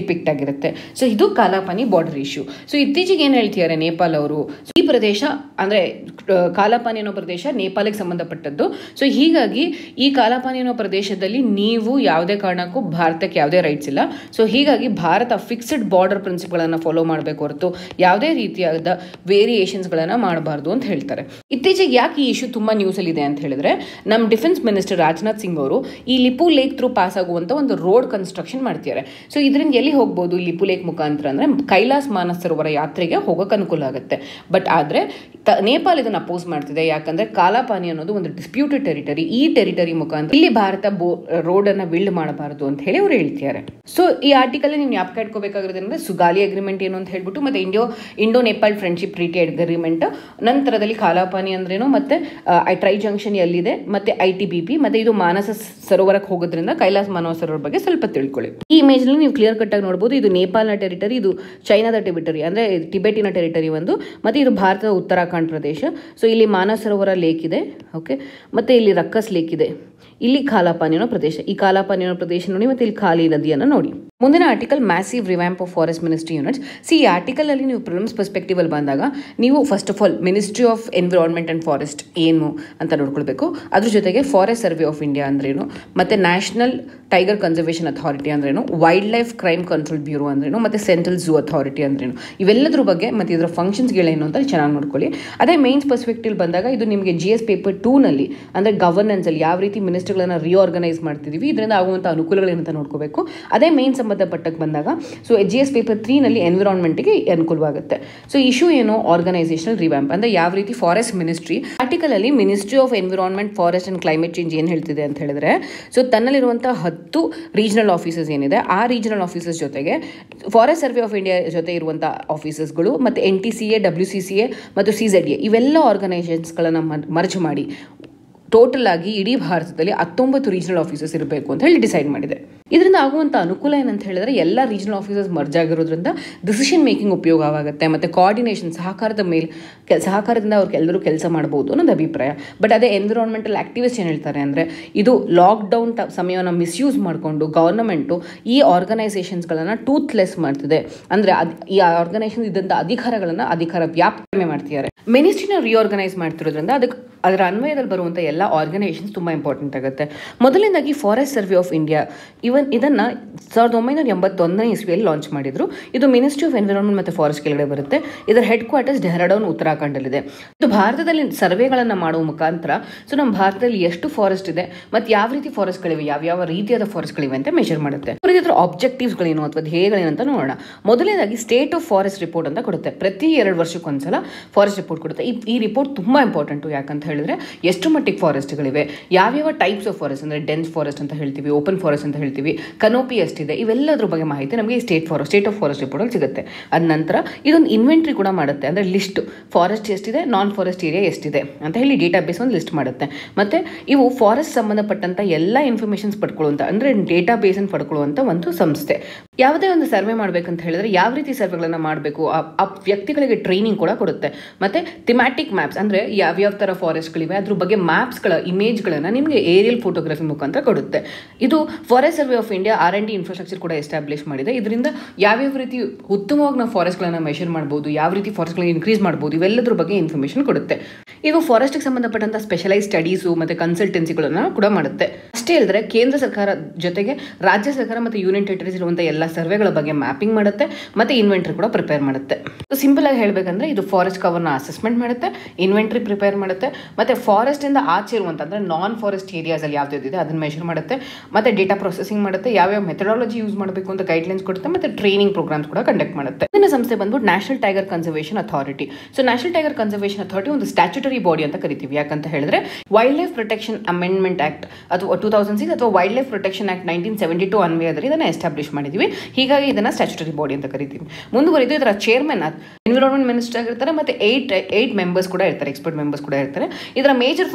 ಡಿಪಿಕ್ಟ್ ಆಗಿರುತ್ತೆ ಸೊ ಇದು ಕಾಲಾಪಾನಿ ಬಾರ್ಡರ್ ಇಶ್ಯೂ ಸೊ ಇತ್ತೀಚೆಗೆ ಏನು ಹೇಳ್ತಿದ್ದಾರೆ ನೇಪಾಲ್ ಅವರು ಈ ಪ್ರದೇಶ ಅಂದರೆ ಕಾಲಾಪಾನಿ ಅನ್ನೋ ಪ್ರದೇಶ ನೇಪಾಳಿಗೆ ಸಂಬಂಧಪಟ್ಟದ್ದು ಸೊ ಹೀಗಾಗಿ ಈ ಕಾಲಾಪಾನಿ ಅನ್ನೋ ಪ್ರದೇಶದಲ್ಲಿ ನೀವು ಯಾವುದೇ ಕಾರಣಕ್ಕೂ ಭಾರತಕ್ಕೆ ಯಾವುದೇ ರೈಟ್ಸ್ ಇಲ್ಲ ಸೊ ಹೀಗಾಗಿ ಭಾರತ ಫಿಕ್ಸ್ಡ್ ಬಾರ್ಡರ್ ಪ್ರಿನ್ಸಿಪಲ್ಗಳನ್ನು ಫಾಲೋ ಮಾಡಬೇಕು ಹೊರತು ಯಾವುದೇ ರೀತಿಯಾದ ವೇರಿಯೇಷನ್ಸ್ಗಳನ್ನು ಮಾಡಬಾರ್ದು ಅಂತ ಹೇಳ್ತಾರೆ ಇತ್ತೀಚೆಗೆ ಯಾಕೆ ಈ ಇಶ್ಯೂ ತುಂಬ ನ್ಯೂಸಲ್ಲಿ ಇದೆ ಅಂತ ಹೇಳಿದ್ರೆ ನಮ್ಮ ಡಿಫೆನ್ಸ್ ಮಿನಿಸ್ಟರ್ ರಾಜನಾಥ್ ಸಿಂಗ್ ಅವರು ಈ ಲಿಪು ಲೇಕ್ ಥ್ರೂ ಪಾಸ್ ಆಗುವಂಥ ಒಂದು ರೋಡ್ ಕನ್ಸ್ಟ್ರಕ್ಷನ್ ಮಾಡ್ತಿದ್ದಾರೆ ಸೊ ಇದರಿಂದ ಎಲ್ಲಿ ಹೋಗ್ಬೋದು ಈ ಲಿಪು ಲೇಕ್ ಮುಖಾಂತರ ಅಂದರೆ ಕೈಲಾಸ್ ಮಾನಸ್ ಸರೋವರ ಯಾತ್ರೆಗೆ ಹೋಗೋಕೆ ಅನುಕೂಲ ಆಗುತ್ತೆ ಬಟ್ ಆದರೆ ತ ನೇಪಾಲ್ ಇದನ್ನು ಅಪೋಸ್ ಮಾಡ್ತಿದೆ ಯಾಕಂದರೆ ಕಾಲಾಪಾನಿ ಅನ್ನೋದು ಒಂದು ಡಿಸ್ಪ್ಯೂಟೆಡ್ ಟೆರಿಟರಿ ಈ ಟೆರಿಟರಿ ಮುಖಾಂತರ ಇಲ್ಲಿ ಭಾರತ ಬೋ ರೋಡನ್ನು ಬಿಲ್ಡ್ ಮಾಡಬಾರದು ಅಂತ ಹೇಳಿ ಅವರು ಹೇಳ್ತಿದ್ದಾರೆ ಸೊ ಈ ಆರ್ಟಿಕಲ್ ನೀವು ಜ್ಞಾಪಕ ಇಟ್ಕೋಬೇಕಾಗಿರೋದಂದ್ರೆ ಸುಗಾಲಿ ಅಗ್ರಿಮೆಂಟ್ ಏನು ಅಂತ ಹೇಳ್ಬಿಟ್ಟು ಮತ್ತೆ Indo Indo Nepal friendship treaty agreement ನಂತರದಲ್ಲಿ ಕಾಲಾಪಾನಿ ಅಂದ್ರೇನು ಮತ್ತೆ ಟ್ರೈ ಜಂಕ್ಷನ್ ಎಲ್ಲಿದೆ ಮತ್ತೆ ಐ ಟಿ ಬಿ ಪಿ ಮತ್ತೆ ಇದು ಮಾನಸ ಸರೋವರಕ್ಕೆ ಹೋಗೋದ್ರಿಂದ ಕೈಲಾಸ ಮಾನವ ಸರೋವರ ಬಗ್ಗೆ ಸ್ವಲ್ಪ ತಿಳ್ಕೊಳ್ಳಿ ಈ ಇಮೇಜ್ ನಲ್ಲಿ ನೀವು ಕ್ಲಿಯರ್ ಕಟ್ ಆಗಿ ನೋಡಬಹುದು ಇದು ನೇಪಾಲ್ನ ಟೆರಿಟರಿ ಇದು ಚೈನಾದ ಟೆರಿಟರಿ ಅಂದ್ರೆ ಟಿಬೆಟಿನ ಟೆರಿಟರಿ ಒಂದು ಮತ್ತೆ ಇದು ಭಾರತದ ಉತ್ತರಾಖಂಡ್ ಪ್ರದೇಶ ಸೊ ಇಲ್ಲಿ ಮಾನಸ ಸರೋವರ ಲೇಕ್ ಇದೆ ಓಕೆ ಮತ್ತೆ ಇಲ್ಲಿ ರಕ್ಕಸ್ ಲೇಕ್ ಇದೆ ಇಲ್ಲಿ ಕಾಲಾಪಾನಿ ಅನ್ನೋ ಪ್ರದೇಶ ಈ ಕಾಲಾಪಾನಿ ಅನ್ನೋ ಪ್ರದೇಶ ನೋಡಿ ಮತ್ತೆ ಇಲ್ಲಿ ಖಾಲಿ ನದಿಯನ್ನು ನೋಡಿ ಮುಂದಿನ article massive revamp of forest ministry units ಸಿ ಈ ಆರ್ಟಿಕಲ್ ಅಲ್ಲಿ ನೀವು ಪ್ರಿಲಿಮ್ಸ್ ಪರ್ಸ್ಪೆಕ್ಟಿವ್ ಅಲ್ಲಿ ಬಂದಾಗ ನೀವು first of all ministry of environment and forest ಏನು ಅಂತ ನೋಡ್ಕೊಳ್ಬೇಕು ಅದ್ರ ಜೊತೆಗೆ ಫಾರೆಸ್ಟ್ ಸರ್ವೆ ಆಫ್ ಇಂಡಿಯಾ ಅಂದ್ರೇನು ಮತ್ತೆ ನ್ಯಾಷನಲ್ ಟೈಗರ್ ಕನ್ಸರ್ವೇಷನ್ ಅಥಾರಿಟಿ ಅಂದ್ರೇನು wildlife crime control bureau ಅಂದ್ರೇನು ಮತ್ತೆ ಸೆಂಟ್ರಲ್ ಝೂ ಅಥಾರಿಟಿ ಅಂದ್ರೇನು ಇವೆಲ್ಲದ್ರ ಬಗ್ಗೆ ಮತ್ತೆ ಇದರ ಫಂಕ್ಷನ್ಸ್ಗಳೇನು ಅಂತ ಚೆನ್ನಾಗಿ ನೋಡ್ಕೊಳ್ಳಿ ಅದೇ ಮೇನ್ಸ್ ಪರ್ಸ್ಪೆಕ್ಟಿವ್ ಬಂದಾಗ ಇದು ನಿಮಗೆ ಜಿ ಎಸ್ ಪೇಪರ್ ಟೂನಲ್ಲಿ ಅಂದರೆ ಗವರ್ನೆನ್ಸಲ್ಲಿ ಯಾವ ರೀತಿ ಮಿನಿಸ್ಟರ್ಗಳನ್ನು ರಿಆರ್ಗನೈಸ್ ಮಾಡ್ತಿದ್ದೀವಿ ಇದರಿಂದ ಆಗುವಂಥ ಅನುಕೂಲಗಳೇನಂತ ನೋಡ್ಕೋಬೇಕು ಅದೇ ಮೇನ್ ಸಂಬಂಧಪಟ್ಟಕ್ಕೆ ಬಂದಾಗ ಸೊ ಜಿ ಎಸ್ ಪೇಪರ್ ತ್ರೀನಲ್ಲಿ ಎನ್ವಿರಾನ್ಮೆಂಟ್ಗೆ ಅನುಕೂಲವಾಗುತ್ತೆ ಸೊ ಇಶ್ಯೂ ಏನು ಆರ್ಗನೈಸೇಷನಲ್ ರಿವ್ಯಾಂಪ್ ಅಂದರೆ ಯಾವ ರೀತಿ ಫಾರೆಸ್ಟ್ ಮಿನಿಸ್ಟ್ರಿ ಆರ್ಟಿಕಲಲ್ಲಿ ministry of environment forest and climate change ಏನು ಹೇಳ್ತಿದೆ ಅಂತ ಹೇಳಿದ್ರೆ ಸೊ ತನ್ನಲ್ಲಿರುವಂಥ ಹತ್ತು ರೀಜನಲ್ ಆಫೀಸಸ್ ಏನಿದೆ ಆ ರೀಜನಲ್ ಆಫೀಸಸ್ ಜೊತೆಗೆ ಫಾರೆಸ್ಟ್ ಸರ್ವೆ ಆಫ್ ಇಂಡಿಯಾ ಜೊತೆ ಇರುವಂಥ ಆಫೀಸಸ್ಗಳು ಮತ್ತು N T C A W C C A ಮತ್ತು ಸಿ ಝೆಡ್ ಎ ಇವೆಲ್ಲ ಆರ್ಗನೈಸೇಷನ್ಸ್ಗಳನ್ನು ಮರ್ಜ್ ಮಾಡಿ ಟೋಟಲ್ ಆಗಿ ಇಡೀ ಭಾರತದಲ್ಲಿ ಹತ್ತೊಂಬತ್ತು ರೀಜನಲ್ ಆಫೀಸಸ್ ಇರಬೇಕು ಅಂತ ಹೇಳಿ ಡಿಸೈಡ್ ಮಾಡಿದೆ ಇದರಿಂದ ಆಗುವಂಥ ಅನುಕೂಲ ಏನಂತ ಹೇಳಿದ್ರೆ ಎಲ್ಲ ರೀಜನಲ್ ಆಫೀಸಸ್ ಮರ್ಜ್ ಆಗಿರೋದ್ರಿಂದ ಡಿಸಿಷನ್ ಮೇಕಿಂಗ್ ಉಪಯೋಗವಾಗುತ್ತೆ ಮತ್ತು ಕೋಆರ್ಡಿನೇಷನ್ ಸಹಕಾರದ ಮೇಲೆ ಕೆಲ್ ಸಹಕಾರದಿಂದ ಅವ್ರು ಎಲ್ಲರೂ ಕೆಲಸ ಮಾಡ್ಬೋದು ಅನ್ನೋದು ಅಭಿಪ್ರಾಯ ಬಟ್ ಅದೇ ಎನ್ವಿರಾನ್ಮೆಂಟಲ್ ಆಕ್ಟಿವಿಸ್ಟ್ ಏನು ಹೇಳ್ತಾರೆ ಅಂದರೆ ಇದು ಲಾಕ್ಡೌನ್ ಟ ಸಮಯವನ್ನು ಮಿಸ್ಯೂಸ್ ಮಾಡಿಕೊಂಡು ಗವರ್ನಮೆಂಟು ಈ ಆರ್ಗನೈಸೇಷನ್ಸ್ಗಳನ್ನು ಟೂತ್ಲೆಸ್ ಮಾಡ್ತಿದೆ ಅಂದರೆ ಅದು ಈ ಆರ್ಗನೈಸೇಷನ್ ಇದ್ದಂಥ ಅಧಿಕಾರಗಳನ್ನು ಅಧಿಕಾರ ವ್ಯಾಪ್ತಿ ಮಾಡ್ತಿದ್ದಾರೆ ಮಿನಿಸ್ಟ್ರಿನ ರಿಆರ್ಗನೈಸ್ ಮಾಡ್ತಿರೋದ್ರಿಂದ ಅದಕ್ಕೆ ಅದರ ಅನ್ವಯದಲ್ಲಿ ಬರುವಂಥ ಎಲ್ಲ ಆರ್ಗನೈಸೇಷನ್ಸ್ ತುಂಬ ಇಂಪಾರ್ಟೆಂಟ್ ಆಗುತ್ತೆ ಮೊದಲನೇದಾಗಿ forest survey of India even ಇದನ್ನು ಸಾವಿರದ ಒಂಬೈನೂರ ಎಂಬತ್ತೊಂದನೇ ಇಸ್ವಿಯಲ್ಲಿ ಲಾಂಚ್ ಮಾಡಿದ್ರು ಇದು ಮಿನಿಸ್ಟ್ರಿ ಆಫ್ ಎನ್ವಿರಾನ್ಮೆಂಟ್ ಮತ್ತು ಫಾರೆಸ್ಟ್ ಕೆಳಗಡೆ ಬರುತ್ತೆ ಇದರ ಹೆಡ್ ಕ್ವಾರ್ಟರ್ಸ್ ಡೆಹ್ರಾಡೌನ್ ಉತ್ತರಾಖಂಡಲ್ಲಿದೆ ಇದು ಭಾರತದಲ್ಲಿ ಸರ್ವೆಗಳನ್ನು ಮಾಡುವ ಮುಖಾಂತರ ಸೊ ನಮ್ಮ ಭಾರತದಲ್ಲಿ ಎಷ್ಟು ಫಾರೆಸ್ಟ್ ಇದೆ ಮತ್ತು ಯಾವ ರೀತಿ ಫಾರೆಸ್ಟ್ಗಳಿವೆ ಯಾವ ಯಾವ ರೀತಿಯಾದ ಫಾರೆಸ್ಟ್ಗಳಿವೆ ಅಂತ ಮೆಷರ್ ಮಾಡುತ್ತೆ ಇದರ ಆಬ್ಜೆಕ್ಟಿವ್ಸ್ಗಳೇನು ಅಥವಾ ಧ್ಯೇಯಗಳೇನು ಅಂತ ನೋಡೋಣ ಮೊದಲನೇದಾಗಿ ಸ್ಟೇಟ್ ಆಫ್ ಫಾರೆಸ್ಟ್ ರಿಪೋರ್ಟ್ ಅಂತ ಕೊಡುತ್ತೆ ಪ್ರತಿ ಎರಡು ವರ್ಷಕ್ಕೊಂದ್ಸಲ ಫಾರೆಸ್ಟ್ ರಿಪೋರ್ಟ್ ಕೊಡುತ್ತೆ ಈ ಈ ರಿಪೋರ್ಟ್ ತುಂಬ ಇಂಪಾರ್ಟೆಂಟು ಯಾಕಂತ ಹೇಳಿದ್ರೆ ಎಷ್ಟು ಮಟ್ಟಿಗೆ ಫಾರೆಸ್ಟ್ಗಳಿವೆ ಯಾವ್ಯಾವ ಟೈಪ್ಸ್ ಆಫ್ ಫಾರೆಸ್ಟ್ ಅಂದರೆ ಡೆನ್ಸ್ ಫಾರೆಸ್ಟ್ ಅಂತ ಹೇಳ್ತೀವಿ ಓಪನ್ ಫಾರೆಸ್ಟ್ ಅಂತ ಹೇಳ್ತೀವಿ ಕನೋಪಿ ಎಷ್ಟಿದೆ ಇವೆಲ್ಲದ್ರ ಬಗ್ಗೆ ಮಾಹಿತಿ ನಮಗೆ state forest state of forest ರಿಪೋರ್ಟಲ್ಲಿ ಸಿಗುತ್ತೆ ಅದ ನಂತರ ಇದೊಂದು ಇನ್ವೆಂಟ್ರಿ ಕೂಡ ಮಾಡುತ್ತೆ ಅಂದರೆ ಲಿಸ್ಟ್ ಫಾರೆಸ್ಟ್ ಎಷ್ಟಿದೆ ನಾನ್ ಫಾರೆಸ್ಟ್ ಏರಿಯಾ ಎಷ್ಟಿದೆ ಅಂತ ಹೇಳಿ ಡೇಟಾ ಬೇಸ್ ಒಂದು ಲಿಸ್ಟ್ ಮಾಡುತ್ತೆ ಮತ್ತು ಇವು ಫಾರೆಸ್ಟ್ ಸಂಬಂಧಪಟ್ಟಂಥ ಎಲ್ಲ ಇನ್ಫಾರ್ಮೇಷನ್ಸ್ ಪಡ್ಕೊಳ್ಳುವಂಥ ಅಂದರೆ ಡೇಟಾ ಬೇಸನ್ನು ಪಡ್ಕೊಳ್ಳುವಂಥ ಒಂದು ಸಂಸ್ಥೆ ಯಾವುದೇ ಒಂದು ಸರ್ವೆ ಮಾಡಬೇಕಂತ ಹೇಳಿದ್ರೆ ಯಾವ ರೀತಿ ಸರ್ವೆಗಳನ್ನು ಮಾಡಬೇಕು ಆ ವ್ಯಕ್ತಿಗಳಿಗೆ ಟ್ರೈನಿಂಗ್ ಕೂಡ ಕೊಡುತ್ತೆ ಮತ್ತು ಥಿಮ್ಯಾಟಿಕ್ ಮ್ಯಾಪ್ಸ್ ಅಂದರೆ ಯಾವ್ಯಾವ ಥರ ಫಾರೆಸ್ಟ್ಗಳಿವೆ ಅದ್ರ ಬಗ್ಗೆ ಮ್ಯಾಪ್ಸ್ಗಳ ಇಮೇಜ್ಗಳನ್ನು ನಿಮಗೆ ಏರಿಯಲ್ ಫೋಟೋಗ್ರಫಿ ಮುಖಾಂತರ ಕೊಡುತ್ತೆ ಇದು forest survey of India R and D infrastructure ಕೂಡ ಎಸ್ಟಾಬ್ಲಿಷ್ ಮಾಡಿದೆ ಇದರಿಂದ ಯಾವ್ಯಾವ ರೀತಿ ಉತ್ತಮವಾಗಿ ನಾವು ಫಾರೆಸ್ಟ್ಗಳನ್ನು ಮೆಷರ್ ಮಾಡ್ಬೋದು ಯಾವ ರೀತಿ ಫಾರೆಸ್ಟ್ಗಳನ್ನ ಇನ್ಕ್ರೀಸ್ ಮಾಡ್ಬೋದು ಇವೆಲ್ಲದ್ರ ಬಗ್ಗೆ ಇನ್ಫಾರ್ಮೇಷನ್ ಕೊಡುತ್ತೆ ಇದು ಫಾರೆಸ್ಟ್ಗೆ ಸಂಬಂಧಪಟ್ಟಂಥ ಸ್ಪೆಷಲೈಸ್ ಸ್ಟಡೀಸು ಮತ್ತು ಕನ್ಸಲ್ಟೆನ್ಸಿಗಳನ್ನು ಕೂಡ ಮಾಡುತ್ತೆ ಅಷ್ಟೇ ಅಲ್ಲದೆ ಕೇಂದ್ರ ಸರ್ಕಾರ ಜೊತೆಗೆ ರಾಜ್ಯ ಸರ್ಕಾರ ಮತ್ತು ಯೂನಿಯನ್ ಟೆರಿಟರೀಸ್ ಇರುವಂಥ ಎಲ್ಲ ಸರ್ವೆಗಳ ಬಗ್ಗೆ ಮ್ಯಾಪಿಂಗ್ ಮಾಡುತ್ತೆ ಮತ್ತು ಇನ್ವೆಂಟ್ರಿ ಕೂಡ ಪ್ರಿಪೇರ್ ಮಾಡುತ್ತೆ ಸಿಂಪಲ್ ಆಗಿ ಹೇಳಬೇಕಂದ್ರೆ ಇದು ಫಾರೆಸ್ಟ್ ಕವರ್ನ ಅಸೆಸ್ಮೆಂಟ್ ಮಾಡುತ್ತೆ ಇನ್ವೆಂಟ್ರಿ ಪ್ರಿಪೇರ್ ಮಾಡುತ್ತೆ ಮತ್ತು ಫಾರೆಸ್ಟಿಂದ ಆಚೆ ಇರುವಂಥ ಅಂದರೆ ನಾನ್ ಫಾರೆಸ್ಟ್ ಏರಿಯಾಸಲ್ಲಿ ಯಾವ್ದಿದೆ ಅದನ್ನು ಮೆಷರ್ ಮಾಡುತ್ತೆ ಮತ್ತು ಡೇಟಾ ಪ್ರೊಸೆಸಿಂಗ್ ಮಾಡುತ್ತೆ ಯಾವ್ಯಾವ ಮೆಥಡಾಲಜಿ ಯೂಸ್ ಮಾಡಬೇಕು ಅಂತ ಗೈಡ್ಲೈನ್ಸ್ ಕೊಡುತ್ತೆ ಮತ್ತು ಟ್ರೈನಿಂಗ್ ಪ್ರೋಗ್ರಾಮ್ಸ್ ಕೂಡ ಕಂಡಕ್ಟ್ ಮಾಡುತ್ತೆ ಇದನ್ನ ಸಂಸ್ಥೆ ಬಂದ್ಬಿಟ್ಟು national tiger conservation authority so national tiger conservation authority ಒಂದು ಸ್ಟ್ಯಾಚ್ಯುಟರಿ ಬಾಡಿ ಅಂತ ಕರಿತೀವಿ ಯಾಕಂತ ಹೇಳಿದ್ರೆ wildlife protection amendment act ಅಥವಾ ಟೂ ತೌಸಂಡ್ ಸಿಕ್ಸ್ ಅಥವಾ wildlife protection act nineteen seventy two ಅನ್ವಯದಲ್ಲಿ ಇದನ್ನು ಎಸ್ಟಾಬ್ಲಿಷ್ ಮಾಡಿದ್ವಿ ಹೀಗಾಗಿ ಇದನ್ನು ಸ್ಟ್ಯಾಚ್ಯುಟರಿ ಬಾಡಿ ಅಂತ ಕರಿತೀವಿ ಮುಂದುವರಿದು ಇದರ ಚೇರ್ಮನ್ ಎನ್ವಿರಾನ್ಮೆಂಟ್ ಮಿನಿಸ್ಟರ್ ಆಗಿರ್ತಾರೆ ಮತ್ತು ಏಯ್ಟ್ ಏಯ್ಟ್ ಮೆಂಬರ್ಸ್ ಕೂಡ ಇರ್ತಾರೆ ಎಕ್ಸ್ಪರ್ಟ್ ಮೆಂಬರ್ಸ್ ಕೂಡ ಇರ್ತಾರೆ ಇದರ major function